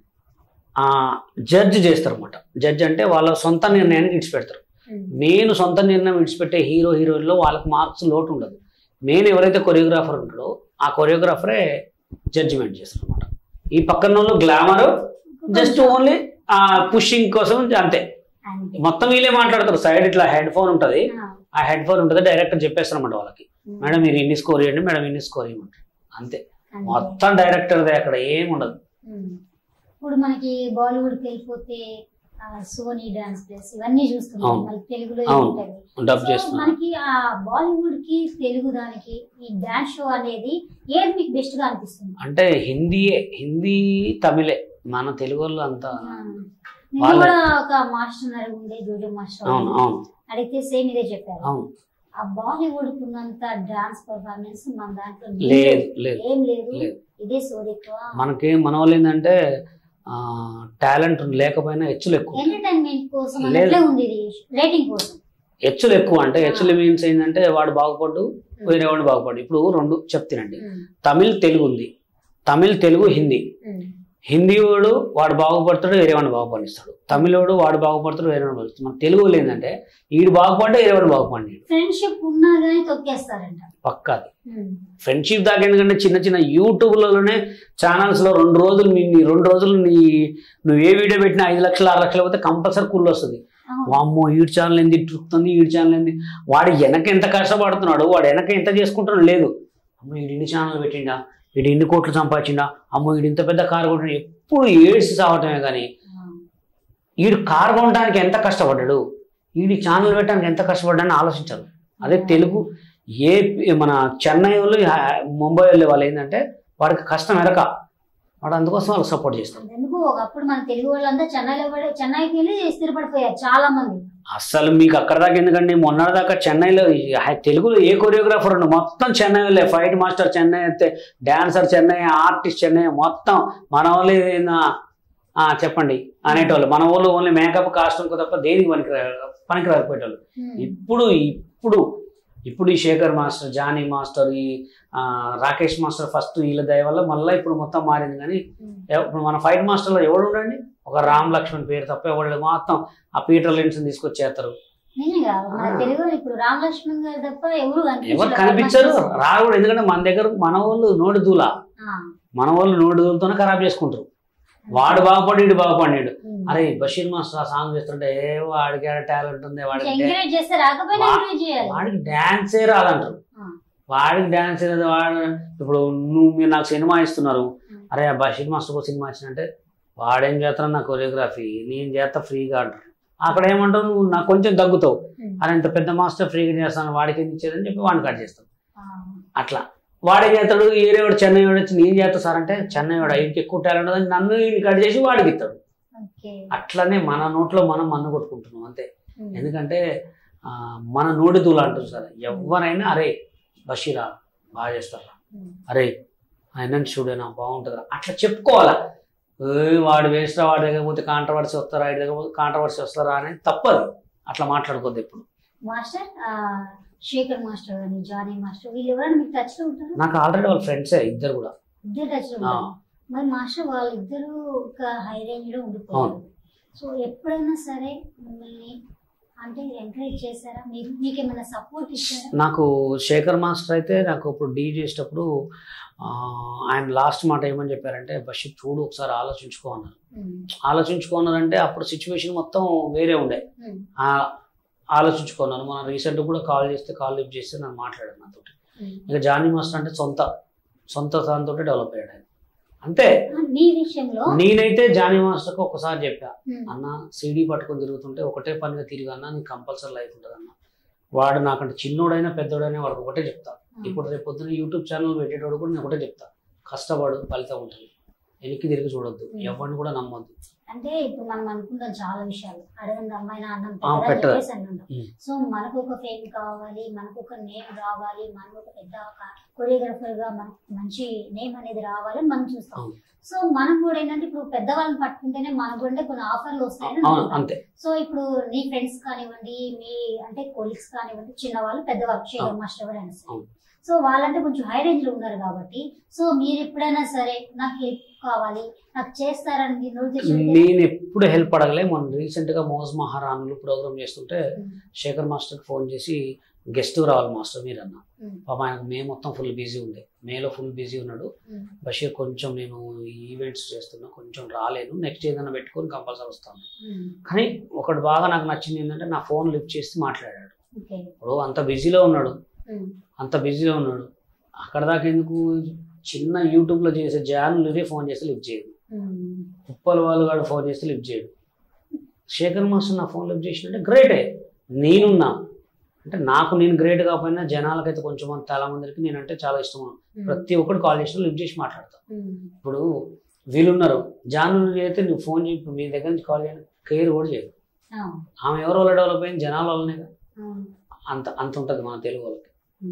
S2: ఆ జడ్జ్ చేస్తారు అనమాట జడ్జ్ అంటే వాళ్ళ సొంత నిర్ణయానికి విడిచిపెడతారు మెయిన్ సొంత నిర్ణయం విడిచిపెట్టే హీరో హీరోయిన్లో వాళ్ళకి మార్క్స్ లోటు ఉండదు మెయిన్ ఎవరైతే కొరియోగ్రాఫర్ ఉంటాడో ఆ కొరియోగ్రాఫరే జడ్జిమెంట్ చేస్తారు అనమాట ఈ పక్కన వాళ్ళు గ్లామర్ జస్ట్ ఓన్లీ ఆ పుషింగ్ కోసం అంతే
S1: అంతే.
S2: మొత్తం వీళ్ళే మాట్లాడతారు సైడ్ ఇట్లా హెడ్ ఫోన్ ఉంటుంది
S1: ఆ,
S2: ఆ హెడ్ ఫోన్ ఉంటుంది డైరెక్టర్ చెప్పేస్తారన్నమాట వాళ్ళకి
S1: ఉమ్,
S2: మేడం మీరు ఇన్ని స్కోర్ చేయండి మేడం ఇన్ని స్కోర్ చేయమంటారు అంతే
S1: అంతే.
S2: మొత్తం డైరెక్టర్దే అక్కడ ఏం ఉండదు
S1: ఉమ్. ఇప్పుడు మనకి బాలీవుడ్ కి వెళ్ళిపోతే ఆ, సోనీ డాన్స్ ప్లేస్ ఇవన్నీ చూస్తున్నాం
S2: అవును.
S1: మళ్ళీ తెలుగులో
S2: అవును.
S1: ఉంటుంది
S2: డబ్
S1: సో
S2: చేస్తున్నారు
S1: మనకి ఆ బాలీవుడ్ కి తెలుగు దానికి ఈ డాన్స్ షో అనేది ఏది మీకు బెస్ట్ గా అనిపిస్తుంది
S2: అంటే హిందీయే హిందీ తమిళే మన తెలుగు వాళ్ళు అంతా
S1: ఆ, నేను
S2: వాళ్ళ-
S1: కూడా ఒక మాస్టర్ నరి ఉండే జూడో మాస్టర్
S2: అవును అవును
S1: అడిగితే సేమ్ ఇదే చెప్పారు
S2: అవును
S1: ఆ బాలీవుడ్ ఉన్నంత డాన్స్ పర్ఫార్మెన్స్ మన దాంట్లో
S2: లేదు లేదు
S1: ఏం లేదు
S2: లేదు.
S1: ఇదే సోది ఎక్కువ
S2: మనకి మన వాళ్ళు ఏంటంటే టాలెంట్ లేకపోయినా హెచ్చులు ఎక్కువ
S1: ఎంటర్టైన్మెంట్ కోసం
S2: లేదు.
S1: అట్లే ఉంది ఇది రేటింగ్ కోసం
S2: హెచ్చులు ఎక్కువ అంటే హెచ్చులు మీన్స్ ఏంటంటే వాడు బాగుపడ్డు వేరే వాడు బాగుపడ్డు ఇప్పుడు రెండు చెప్తానండి
S1: ఉమ్,
S2: తమిళ్ తెలుగు ఉంది తమిళ్ తెలుగు హిందీ
S1: ఉమ్,
S2: హిందీ వాడు వాడు బాగుపడతాడు వేరే వాడిని బాగుపడిస్తాడు తమిళోడు వాడు బాగుపడతాడు వేరే వాడు బాగుపడతాడు మన తెలుగు వాళ్ళు ఏంటంటే వీడు బాగుపడ్డా వేరే వాడు బాగుపడి
S1: ఫ్రెండ్షిప్ ఉన్నా గానీ తొక్కేస్తారంట
S2: పక్కాది
S1: ఉమ్,
S2: ఫ్రెండ్షిప్ దాకా ఎందుకంటే చిన్న చిన్న యూట్యూబ్లలోనే ఛానల్స్లో రెండు రోజులు నీ నీ రెండు రోజులు నీ నువ్వు ఏ వీడియో పెట్టినా ఐదు లక్షలు ఆరు లక్షలు పోతే కంపల్సరీ కుళ్ళు వస్తుంది
S1: అవును.
S2: వామ్మో ఈడు ఛానల్ ఏంది ట్రుక్తుంది ఈడు ఛానల్ ఏంది వాడు వెనక ఎంత కష్టపడుతున్నాడు వాడు వెనక ఎంత చేసుకుంటున్నాడు లేదు అమ్మో వీడు ఇన్ని ఛానల్ పెట్టిండా వీడు ఇన్ని కోట్లు సంపాదించిండా అమ్మో వీడు ఇంత పెద్ద కారు కొట్టిండా ఎప్పుడు ఏడ్చి సావటమే కానీ
S1: ఆ,
S2: వీడు కారు కొనడానికి ఎంత కష్టపడ్డాడు వీడి ఛానల్ పెట్టడానికి ఎంత కష్టపడ్డాడని ఆలోచించారు అదే తెలుగు ఏ మన చెన్నై వాళ్ళు హా- ముంబై వెళ్ళే వాళ్ళు ఏంటంటే వాడికి కష్టం ఎరక వాడు అందుకోసం వాళ్ళకి సపోర్ట్ చేస్తారు
S1: అందుకు ఒకప్పుడు మన తెలుగు వాళ్ళంతా చెన్నైలో పడి చెన్నైకి వెళ్ళి స్థిరపడిపోయారు చాలా మంది
S2: అస్సలు మీకు అక్కడ దాకా ఎందుకండి మొన్న దాకా చెన్నైలో ఈ హై- తెలుగులో ఏ కొరియోగ్రాఫర్ ఉండు మొత్తం చెన్నై వాళ్ళే ఫైట్ మాస్టర్ చెన్నై అయితే డాన్సర్ చెన్నై ఆర్టిస్ట్ చెన్నై మొత్తం మన వాళ్ళు ఏదైనా ఆ, చెప్పండి అనేటోళ్ళు మన వాళ్ళు ఓన్లీ మేకప్ కాస్ట్యూమ్ తప్ప దేనికి పనికి రా- పనికి రాకపోయేటోళ్ళు
S1: ఉమ్,
S2: ఇప్పుడు ఇప్పుడు ఇప్పుడు ఈ శేఖర్ మాస్టర్ జానీ మాస్టర్ ఈ ఆ, రాకేష్ మాస్టర్ ఫస్ట్ వీళ్ళ దయ వల్ల మళ్ళీ ఇప్పుడు మొత్తం మారింది కానీ
S1: ఉమ్,
S2: ఎవ- ఇప్పుడు మన ఫైట్ మాస్టర్లో ఎవడు ఉండండి ఒక రామ్ లక్ష్మణ్ పేరు తప్ప ఎవడు లేడు. మొత్తం ఆ పీటర్ లెన్స్ తీసుకొచ్చేస్తారు
S1: నిజంగా మన
S2: ఆ.
S1: తెలుగు వాళ్ళు ఇప్పుడు రామ్ లక్ష్మణ్ గారు తప్ప ఎవరు
S2: ఎవరు
S1: కనిపించరు.
S2: కనిపించరు
S1: పద్మశ్రీ
S2: రాకూడదు ఎందుకంటే మన దగ్గర మన వాళ్ళు నోటి దూల
S1: ఆ,
S2: మన వాళ్ళు నోటి దూలతోనే ఖరాబ్ చేసుకుంటారు వాడు బాగుపడి వీడు బాగుపడినాడు
S1: ఉమ్.
S2: అరే బషీర్ మాస్టర్ ఆ సాంగ్ చేస్తుంటే ఏ వాడికి టాలెంట్ ఉంది వాడికి డా-
S1: ఎంకరేజ్ చేస్తే రాకపోయినా
S2: వా-
S1: ఎంకరేజ్ చేయాలి
S2: వాడికి డాన్సే రాదంటారు
S1: ఆ,
S2: వాడికి డాన్స్ ఏదో వాడు ఇప్పుడు నువ్వు మీరు నాకు సినిమా ఇస్తున్నారు
S1: ఉమ్.
S2: అరే ఆ బషీర్ మాస్టర్ సినిమా ఇచ్చినంటే వాడేం చేస్తాను నా కొరియోగ్రఫీ నేను చేస్తా ఫ్రీగా అంటారు అక్కడ ఏమంటావు నువ్వు నాకు కొంచెం తగ్గుతావు
S1: ఉమ్.
S2: అరే ఇంత పెద్ద మాస్టర్ ఫ్రీగా చేస్తాను వాడికి ఎందుకు ఇచ్చేదని చెప్పి వాడిని కట్ చేస్తాం
S1: ఆ,
S2: అట్లా వాడేం చేస్తాడు ఏరే వాడు చెన్నై వాడు వచ్చి నేను చేస్తా సార్ అంటే చెన్నై వాడు ఆయనకి ఎక్కువ టాలెంట్ ఉందని నన్ను ఈయన కట్ చేసి వాడికి ఇస్తాడు
S1: ఓకే
S2: అట్లనే మన నోట్లో మనం మన్ను కొట్టుకుంటున్నాం అంతే
S1: ఉమ్.
S2: ఎందుకంటే ఆ, మన నోటి దూల అంటారు సార్ ఎవరైనా అరే బషీరా బాగా చేస్తారా
S1: ఉమ్.
S2: అరే ఆయన స్టూడియోనా బాగుంటుందా అట్లా చెప్పుకోవాలా ఏ వాడు వేస్ట్ వాడి దగ్గర పోతే కాంట్రవర్సీ వస్తారా వాడి దగ్గర పోతే కాంట్రవర్సీ వస్తారా అనేది తప్పదు అట్లా మాట్లాడుకోద్దు ఇప్పుడు
S1: మాస్టర్ ఆ, శేఖర్ మాస్టర్ కానీ జానీ మాస్టర్ వీళ్ళు ఎవరైనా మీకు టచ్ లో ఉంటారు
S2: నాకు ఆల్రెడీ వాళ్ళ ఫ్రెండ్సే ఇద్దరు కూడా
S1: ఇద్దరు టచ్ లో
S2: ఆ,
S1: ఉంటారు మరి మాస్టర్ వాళ్ళిద్దరూ ఒక హై రేంజ్ లో ఉండిపోయారు సో ఎప్పుడైనా సరే మిమ్మల్ని అంటే ఎంకరేజ్ చేశారా మీరు మీకు ఏమైనా సపోర్ట్ ఇచ్చారా
S2: నాకు శేఖర్ మాస్టర్ అయితే నాకు ఇప్పుడు డీ చేసేటప్పుడు ఆ, ఆయన లాస్ట్ మాట ఏమని చెప్పారంటే బషీర్ చూడు ఒకసారి ఆలోచించుకో అన్నారు
S1: ఉమ్,
S2: ఆలోచించుకున్నారంటే అప్పుడు సిచ్యువేషన్ మొత్తం వేరే ఉండే
S1: ఉమ్,
S2: ఆ, ఆలోచించుకున్నాను మన రీసెంట్ కూడా కాల్ చేస్తే కాల్ లిఫ్ట్ చేస్తే నన్ను మాట్లాడాను నాతో
S1: ఉమ్.
S2: ఇక జానీ మాస్టర్ అంటే సొంత సొంత దాంతో డెవలప్ అయ్యాడు ఆయన అంతే
S1: ఆ, నీ విషయంలో
S2: నేనైతే జానీ మాస్టర్కి ఒకసారి చెప్పా
S1: ఉమ్,
S2: అన్న సీడీ పట్టుకొని తిరుగుతుంటే ఒకటే పనిగా తిరిగి అన్న నీకు కంపల్సరీ లైఫ్ ఉంటుంది అన్న వాడు నాకంటే చిన్నోడైనా పెద్దోడైనా వాడికి ఒకటే చెప్తా ఇప్పుడు రేపు పొద్దున్న యూట్యూబ్ ఛానల్ పెట్టేటోడు కూడా నేను ఒకటే చెప్తా కష్టపడు ఫలితం ఉంటుంది వెనక్కి తిరిగి చూడొద్దు
S1: Hmm.
S2: ఎవరిని కూడా నమ్మొద్దు
S1: అంటే ఇప్పుడు మనం అనుకుంటాం చాలా విషయాలు అడగండి అమ్మాయినా అన్నం
S2: ఆ,
S1: పెట్టదా
S2: పెట్టదా.
S1: చెప్పేసి అంటుంటాం
S2: ఉమ్.
S1: సో మనకు ఒక ఫేమ్ కావాలి మనకు ఒక నేమ్ రావాలి మనకు ఒక పెద్ద కొరియోగ్రఫర్ గా మనకు మంచి నేమ్ అనేది రావాలని మనం చూస్తాం
S2: అవును.
S1: సో మనం కూడా ఏంటంటే ఇప్పుడు పెద్దవాళ్ళని పట్టుకుంటేనే మనకు అంటే కొన్ని ఆఫర్లు వస్తాయని
S2: అవును
S1: అనుకుంటాం.
S2: అంతే
S1: సో ఇప్పుడు నీ ఫ్రెండ్స్ కానివ్వండి మీ అంటే కొలీగ్స్ కానివ్వండి చిన్నవాళ్ళు పెద్దవాళ్ళు శేఖర్
S2: అవును.
S1: మాస్టర్ ఎవరైనా సరే
S2: అవును.
S1: సో వాళ్ళంటే కొంచెం హై రేంజ్ లో ఉన్నారు కాబట్టి సో మీరు ఎప్పుడైనా సరే నాకు హెల్ప్ కావాలి నాకు చేస్తారని మీరు నోట్ చేసి
S2: నేను ఎప్పుడు హెల్ప్ అడగలే మొన్న రీసెంట్ గా మోజ్ మహారాణులు ప్రోగ్రామ్ చేస్తుంటే శేఖర్ మాస్టర్కి ఫోన్ చేసి గెస్ట్ రావాలి మాస్టర్ మీరు అన్న పాప ఆయనకు మే మొత్తం ఫుల్ బిజీ ఉంది మేలో ఫుల్ బిజీ ఉన్నాడు బషీర్ కొంచెం నేను ఈవెంట్స్ చేస్తున్నా కొంచెం రాలేను నెక్స్ట్ ఏదైనా పెట్టుకొని కంపల్సరీ వస్తాను కానీ ఒకటి బాగా నాకు నచ్చింది ఏంటంటే నా ఫోన్ లిఫ్ట్ చేసి మాట్లాడాడు
S1: ఓకే
S2: ఇప్పుడు అంత బిజీలో ఉన్నాడు అంత బిజీలో ఉన్నాడు అక్కడ దాకా ఎందుకు చిన్న యూట్యూబ్లో చేసే జానులరే ఫోన్ చేస్తే లిఫ్ట్ చేయడు ఉప్పల వాళ్ళు కూడా ఫోన్ చేస్తే లిఫ్ట్ చేయడు శేఖర్ మాస్టర్ నా ఫోన్ లిఫ్ట్ చేసినట్టే గ్రేటే నేనున్నా అంటే నాకు నేను గ్రేట్ కాకపోయినా జనాలకైతే కొంచెం మంది చాలా మందికి నేనంటే చాలా ఇష్టం ప్రతి ఒక్కరు కాల్ చేసిన లిఫ్ట్ చేసి మాట్లాడతా ఇప్పుడు వీళ్ళున్నారు జాను అయితే నువ్వు ఫోన్ చేయి మీ దగ్గర నుంచి కాల్ చేయను కేర్ కూడా చేయదు ఆమె ఎవరి వల్ల డెవలప్ అయింది జనాల వల్లనే కదా. అంత అంత ఉంటుంది మన తెలుగు వాళ్ళకి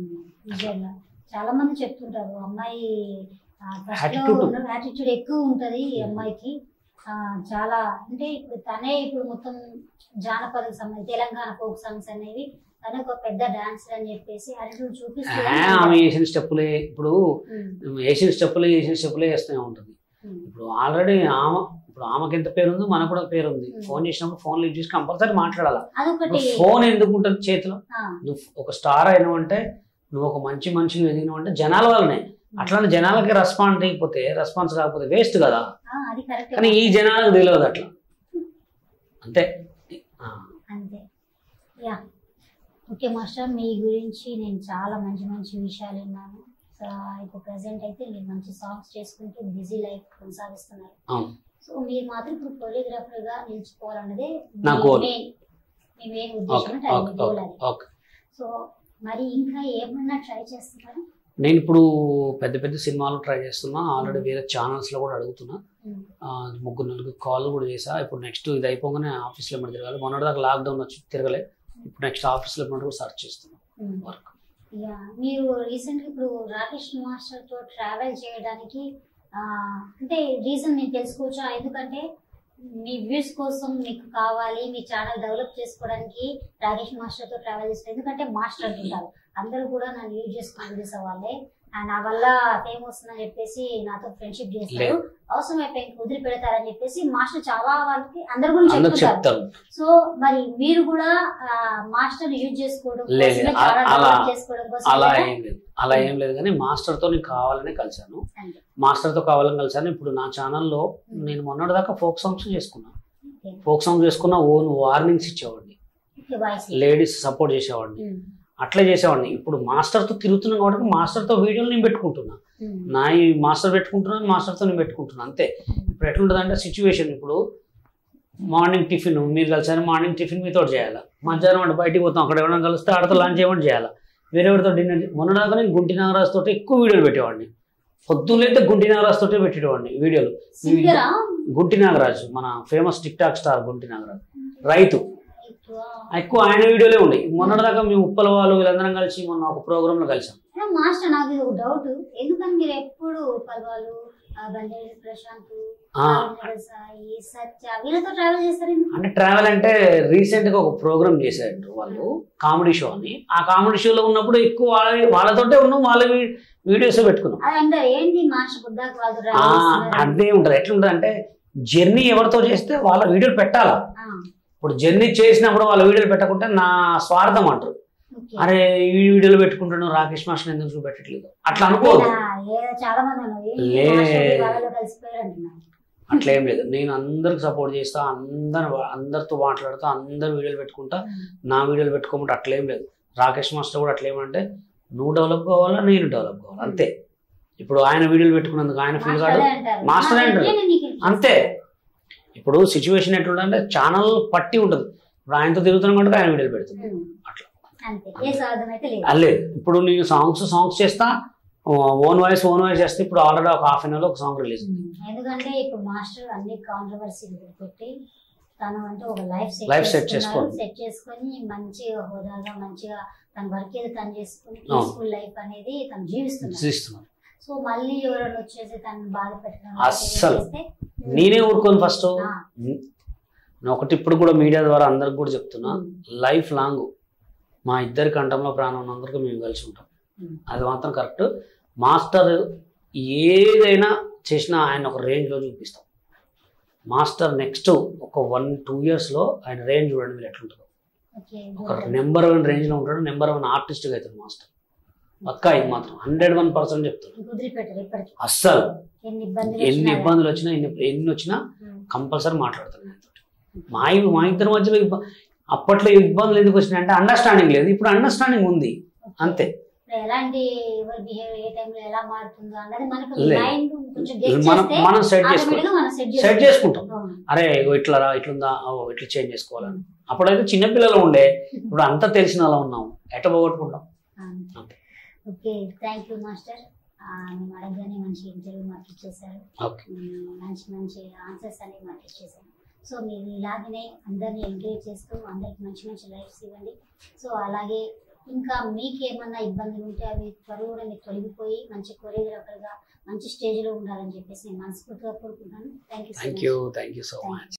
S1: నిజంగా చాలా మంది చెప్తుంటారు అమ్మాయి
S2: Attitude.
S1: యాటిట్యూడ్ ఎక్కువ ఉంటది ఈ అమ్మాయికి ఆ, చాలా అంటే ఇప్పుడు తనే ఇప్పుడు మొత్తం జానపదకు సంబంధించి తెలంగాణ ఫోక్ సాంగ్స్ అనేవి తనే ఒక పెద్ద డాన్సర్ అని చెప్పేసి యాటిట్యూడ్ చూపిస్తూ
S2: ఆ, ఆమె వేసిన స్టెప్పులే ఇప్పుడు వేసిన స్టెప్పులే వేసిన స్టెప్పులే వేస్తూనే ఉంటుంది ఇప్పుడు ఆల్రెడీ ఆమె ఇప్పుడు ఆమెకి ఎంత పేరు ఉందో మనకు కూడా పేరు ఉంది
S1: Hmm.
S2: ఫోన్ చేసినప్పుడు ఫోన్ లిఫ్ట్ చేసి కంపల్సరీ మాట్లాడాలి
S1: అదొకటి
S2: ఫోన్ ఎందుకు ఉంటుంది చేతిలో
S1: ఆ,
S2: నువ్వు ఒక స్టార్ అయినావంటే నువ్వు ఒక మంచి మనిషిని ఎదిగినావంటే జనాల వల్లనే అట్లానే జనాలకి రెస్పాన్స్ అయిపోతే రెస్పాన్స్ కాకపోతే వేస్ట్ కదా
S1: ఆ, అది కరెక్ట్
S2: కానీ ఈ జనాలకు తెలియదు అట్లా అంతే ఆ,
S1: అంతే యా ఓకే మాస్టర్ మీ గురించి నేను చాలా మంచి మంచి విషయాలు విన్నాను సో ఇప్పుడు ప్రజెంట్ అయితే మీరు మంచి సాంగ్స్ చేసుకుంటూ బిజీ లైఫ్ కొనసాగిస్తున్నారు
S2: అవును
S1: సో మీరు మాత్రం ఇప్పుడు కొరియోగ్రాఫర్ గా నిలిచిపోవాలన్నదే
S2: నా
S1: మీ
S2: goal.
S1: main- మీ మెయిన్
S2: ఓకే
S1: ఉద్దేశం అంటే అది
S2: ఓకే
S1: మీ goal
S2: ఓకే
S1: అది
S2: ఓకే
S1: సో మరి ఇంకా ఏమన్నా ట్రై చేస్తున్నారా
S2: నేను ఇప్పుడు పెద్ద పెద్ద సినిమాలు ట్రై చేస్తున్నా ఆల్రెడీ వేరే ఛానల్స్ లో కూడా అడుగుతున్నా
S1: ఉమ్,
S2: ఆ, ముగ్గురు నలుగురు కాల్ కూడా చేసా ఇప్పుడు నెక్స్ట్ ఇది అయిపోగానే ఆఫీస్లో ఏమైనా తిరగాలి మొన్నటిదాకా లాక్డౌన్ వచ్చి తిరగలే ఇప్పుడు నెక్స్ట్ ఆఫీస్లో ఏమైనా కూడా సర్చ్ చేస్తున్నాం
S1: ఉమ్.
S2: వర్క్
S1: యా మీరు రీసెంట్ ఇప్పుడు రాకేష్ మాస్టర్ తో ట్రావెల్ చేయడానికి ఆ, అంటే రీజన్ నేను తెలుసుకోవచ్చా ఎందుకంటే మీ వ్యూస్ కోసం మీకు కావాలి మీ ఛానల్ డెవలప్ చేసుకోవడానికి రాకేష్ మాస్టర్ తో ట్రావెల్ చేస్తారు ఎందుకంటే మాస్టర్ అంటుంటారు అందరూ కూడా నన్ను యూజ్ చేసుకుని చేసే వాళ్ళే ఆ, నా వల్ల ఫేమ్ వస్తుందని చెప్పేసి నాతో ఫ్రెండ్షిప్ చేస్తారు
S2: లేదు.
S1: అవసరం అయిపోయి వదిలి పెడతారని చెప్పేసి మాస్టర్ చాలా వాళ్ళకి అందరి గురించి
S2: అందరికి
S1: చెప్తుంటారు
S2: చెప్తారు
S1: సో మరి మీరు కూడా మాస్టర్ యూజ్ చేసుకోవడం
S2: లేదు,
S1: కోసమే
S2: అ-
S1: చాలా
S2: అలా-
S1: డెవలప్ చేసుకోవడం కోసం
S2: అలా
S1: లేదా?
S2: ఏం లేదు అలా ఏం లేదు కానీ మాస్టర్తో నేను కావాలనే కలిశాను
S1: అంతే.
S2: మాస్టర్తో కావాలని కలిశాను ఇప్పుడు నా ఛానల్లో నేను మొన్నటిదాకా ఫోక్ సాంగ్స్ చేసుకున్నా
S1: ఓకే.
S2: ఫోక్ సాంగ్స్ చేసుకున్న ఓన్ వార్నింగ్స్ ఇచ్చేవాడిని
S1: ఓకే, వాయిస్
S2: లేడీస్ సపోర్ట్ చేసేవాడిని
S1: ఉమ్,
S2: అట్లే చేసేవాడిని ఇప్పుడు మాస్టర్తో తిరుగుతున్నాం కాబట్టి మాస్టర్తో వీడియోలు నేను పెట్టుకుంటున్నా
S1: ఉమ్,
S2: నా ఈ మాస్టర్ పెట్టుకుంటున్నాను మాస్టర్తో నేను పెట్టుకుంటున్నాను అంతే ఇప్పుడు ఎట్లుంటుంది అంటే సిచ్యువేషన్ ఇప్పుడు మార్నింగ్ టిఫిన్ మీరు కలిసారు మార్నింగ్ టిఫిన్ మీతో చేయాలి మధ్యాహ్నం అంటే బయటికి పోతాం అక్కడ ఎవరైనా కలిస్తే ఆడతో లంచ్ చేయమని చేయాలి వేరేవాడితో డిన్నర్ మొన్నదాకా నేను గుంటి నాగరాజు తోటి ఎక్కువ వీడియోలు పెట్టేవాడిని పొద్దున్నైతే గుంటి నాగరాజు తోటే పెట్టేవాడిని వీడియోలు
S1: సింగరా
S2: గుంటి నాగరాజు మన famous TikTok star Gunti Nagaraju రైతు
S1: ఎక్కువ.
S2: ఎక్కువ ఆయన వీడియోలే ఉన్నాయి మొన్నటిదాకా మేము ఉప్పల వాళ్ళు వీళ్ళందరం కలిసి మొన్న ఒక ప్రోగ్రామ్ లో కలిసాం
S1: అయినా మాస్టర్ నాకు ఇది ఒక డౌట్ ఎందుకని మీరు ఎప్పుడు పల్వాలు బండేరి ప్రశాంత్
S2: ఆ.
S1: రాజేంద్ర సాయి సత్య వీళ్ళతో ట్రావెల్ చేస్తారు ఎందుకు?
S2: అంటే ట్రావెల్ అంటే రీసెంట్ గా ఒక ప్రోగ్రామ్ చేశారు వాళ్ళు కామెడీ షో అని ఆ కామెడీ షోలో ఉన్నప్పుడు ఎక్కువ వాళ్ళ వాళ్ళతోటే ఉన్నాం వాళ్ళ వీడియోస్ పెట్టుకున్నాం
S1: అది అంటారు ఏంటి మాస్టర్ బుద్ధాకి వాళ్ళు
S2: ఆ,
S1: ట్రావెల్ చేస్తున్నారు?
S2: అదే ఉంటది ఎట్లుంటది అంటే జర్నీ ఎవరితో చేస్తే వాళ్ళ వీడియోలు పెట్టాలా
S1: ఆ,
S2: ఇప్పుడు జర్నీ చేసినప్పుడు వాళ్ళ వీడియోలు పెట్టకుంటే నా స్వార్థం అంటారు
S1: ఓకే.
S2: అరే ఈ వీడియోలు పెట్టుకుంటాను రాకేష్ మాస్టర్ ఎందుకు చూపెట్టట్లేదు అట్లా అనుకోదు
S1: లేదా, ఏదో చాలా మంది అన్నారు ఏంటి
S2: లే.
S1: మాస్టర్ వాళ్ళలో కలిసిపోయారు అంటున్నారు
S2: అట్లా ఏం లేదు నేను అందరికి సపోర్ట్ చేస్తా అందరు అందరితో మాట్లాడుతా అందరు వీడియోలు పెట్టుకుంటా నా వీడియోలు పెట్టుకోమంటే అట్లేం లేదు రాకేష్ మాస్టర్ కూడా అట్లేమంటే నువ్వు డెవలప్ కావాలా నేను డెవలప్ కావాలా అంతే ఇప్పుడు ఆయన వీడియోలు పెట్టుకున్నందుకు ఆయన ఫీల్ కాదు
S1: మాస్టరే అంటారు.
S2: మాస్టరే
S1: నాకు
S2: అంటారు.
S1: ఇట్లనే నీకు ఇట్లా.
S2: అంతే ఇప్పుడు సిచ్యువేషన్ ఎట్లుందంటే ఛానల్ పట్టి ఉంటుంది ఇప్పుడు ఆయనతో తిరుగుతున్నాం కనుక ఆయన వీడియోలు పెడుతుంది
S1: ఉమ్.
S2: అట్లా
S1: అంతే ఏ స్వార్థం అయితే లేదు
S2: అల్లే ఇప్పుడు నేను సాంగ్స్ సాంగ్స్ చేస్తా ఓన్ వాయిస్ ఓన్ వాయిస్ చేస్తే ఇప్పుడు ఆల్రెడీ ఒక హాఫ్ అన్ అవర్ ఒక సాంగ్ రిలీజ్ ఉంది
S1: ఎందుకంటే ఇప్పుడు మాస్టర్ అన్ని కాంట్రవర్సీలు పెట్టి తను అంటే ఒక లైఫ్
S2: Life set చేసుకోవాలి.
S1: సెట్ చేసుకొని మంచిగా హోదాగా మంచిగా తన వర్క్ ఏదో తను చేసుకుని
S2: అవును.
S1: పీస్ఫుల్ లైఫ్ అనేది తను జీవిస్తున్నాడు
S2: చేస్తున్నాను
S1: సో మళ్ళీ ఎవరైనా వచ్చేసి తను బాధ పెట్టడం
S2: అస్సలు.
S1: చేస్తే,
S2: నేనే ఊరుకోను ఫస్ట్
S1: ఆ,
S2: నేను ఒకటి ఇప్పుడు కూడా మీడియా ద్వారా అందరికి కూడా చెప్తున్నా
S1: ఉమ్,
S2: లైఫ్ లాంగ్ మా ఇద్దరి కంఠంలో ప్రాణం ఉన్నందరికీ మేము కలిసి ఉంటాం
S1: ఉమ్,
S2: అది మాత్రం కరెక్ట్ మాస్టర్ ఏదైనా చేసినా ఆయన ఒక రేంజ్లో చూపిస్తాం మాస్టర్ నెక్స్ట్ ఒక వన్ టూ ఇయర్స్లో ఆయన రేంజ్ చూడండి మీరు ఎట్లుంటుందో
S1: ఓకే
S2: ఒక నెంబర్ వన్ రేంజ్లో ఉంటాడు నెంబర్ వన్ ఆర్టిస్ట్గా అవుతాడు మాస్టర్ పక్కా ఇది మాత్రం హండ్రెడ్ వన్ పర్సెంట్ చెప్తాడు
S1: కుదిరిపెట్టారు ఇప్పటికి
S2: అస్సలు
S1: ఎన్ని ఇబ్బందులు
S2: ఎన్ని
S1: వచ్చినా
S2: ఇబ్బందులు వచ్చినా ఎన్ని ఎన్ని వచ్చినా
S1: ఉమ్,
S2: కంపల్సరీ మాట్లాడతాడు ఆయనతో మా ఇ- మా ఇద్దరి మధ్యలో ఇబ్బ- అప్పట్లో ఇబ్బందులు ఎందుకు వచ్చినాయి అంటే అండర్స్టాండింగ్ లేదు ఇప్పుడు అండర్స్టాండింగ్ ఉంది
S1: ఓకే.
S2: అంతే
S1: ఇప్పుడు ఎలాంటి ఎవరి బిహేవియర్ ఏ టైంలో ఎలా మారుతుందో అన్నది మనకు
S2: లే.
S1: మైండ్ కొంచెం గెస్
S2: మనం
S1: చేస్తే
S2: మనం సెట్ చేసుకో
S1: ఆటోమేటిక్గా మనం సెట్
S2: సెట్ చేసుకుంటాం
S1: అవును.
S2: అరే ఇగో ఇట్లా రా ఇట్లుందా ఓ, ఇట్లా చేంజ్ చేసుకోవాలని అప్పుడైతే చిన్నపిల్లలు ఉండే ఇప్పుడు అంతా తెలిసిన అలా ఉన్నాం ఎట్ట పోగొట్టుకుంటాం
S1: అవును.
S2: అంతే.
S1: ఓకే థ్యాంక్ యూ మాస్టర్ ఆ, మేము అడగగానే మంచి ఇంటర్వ్యూ మాకు ఇచ్చేసారు
S2: ఓకే
S1: ఉమ్, మంచి మంచి ఆన్సర్స్ అనేవి మాకు ఇచ్చేసారు సో మీరు ఇలాగనే అందరినీ ఎంకరేజ్ చేస్తూ అందరికి మంచి మంచి లైఫ్స్ ఇవ్వండి సో అలాగే ఇంకా మీకు ఏమన్నా ఇబ్బందులు ఉంటే అవి త్వరగా మీకు తొలగిపోయి మంచి కొరియోగ్రాఫర్గా మంచి స్టేజ్లో ఉండాలని చెప్పేసి నేను మనస్ఫూర్తిగా కోరుకుంటాను thank you
S2: thank you thank you so much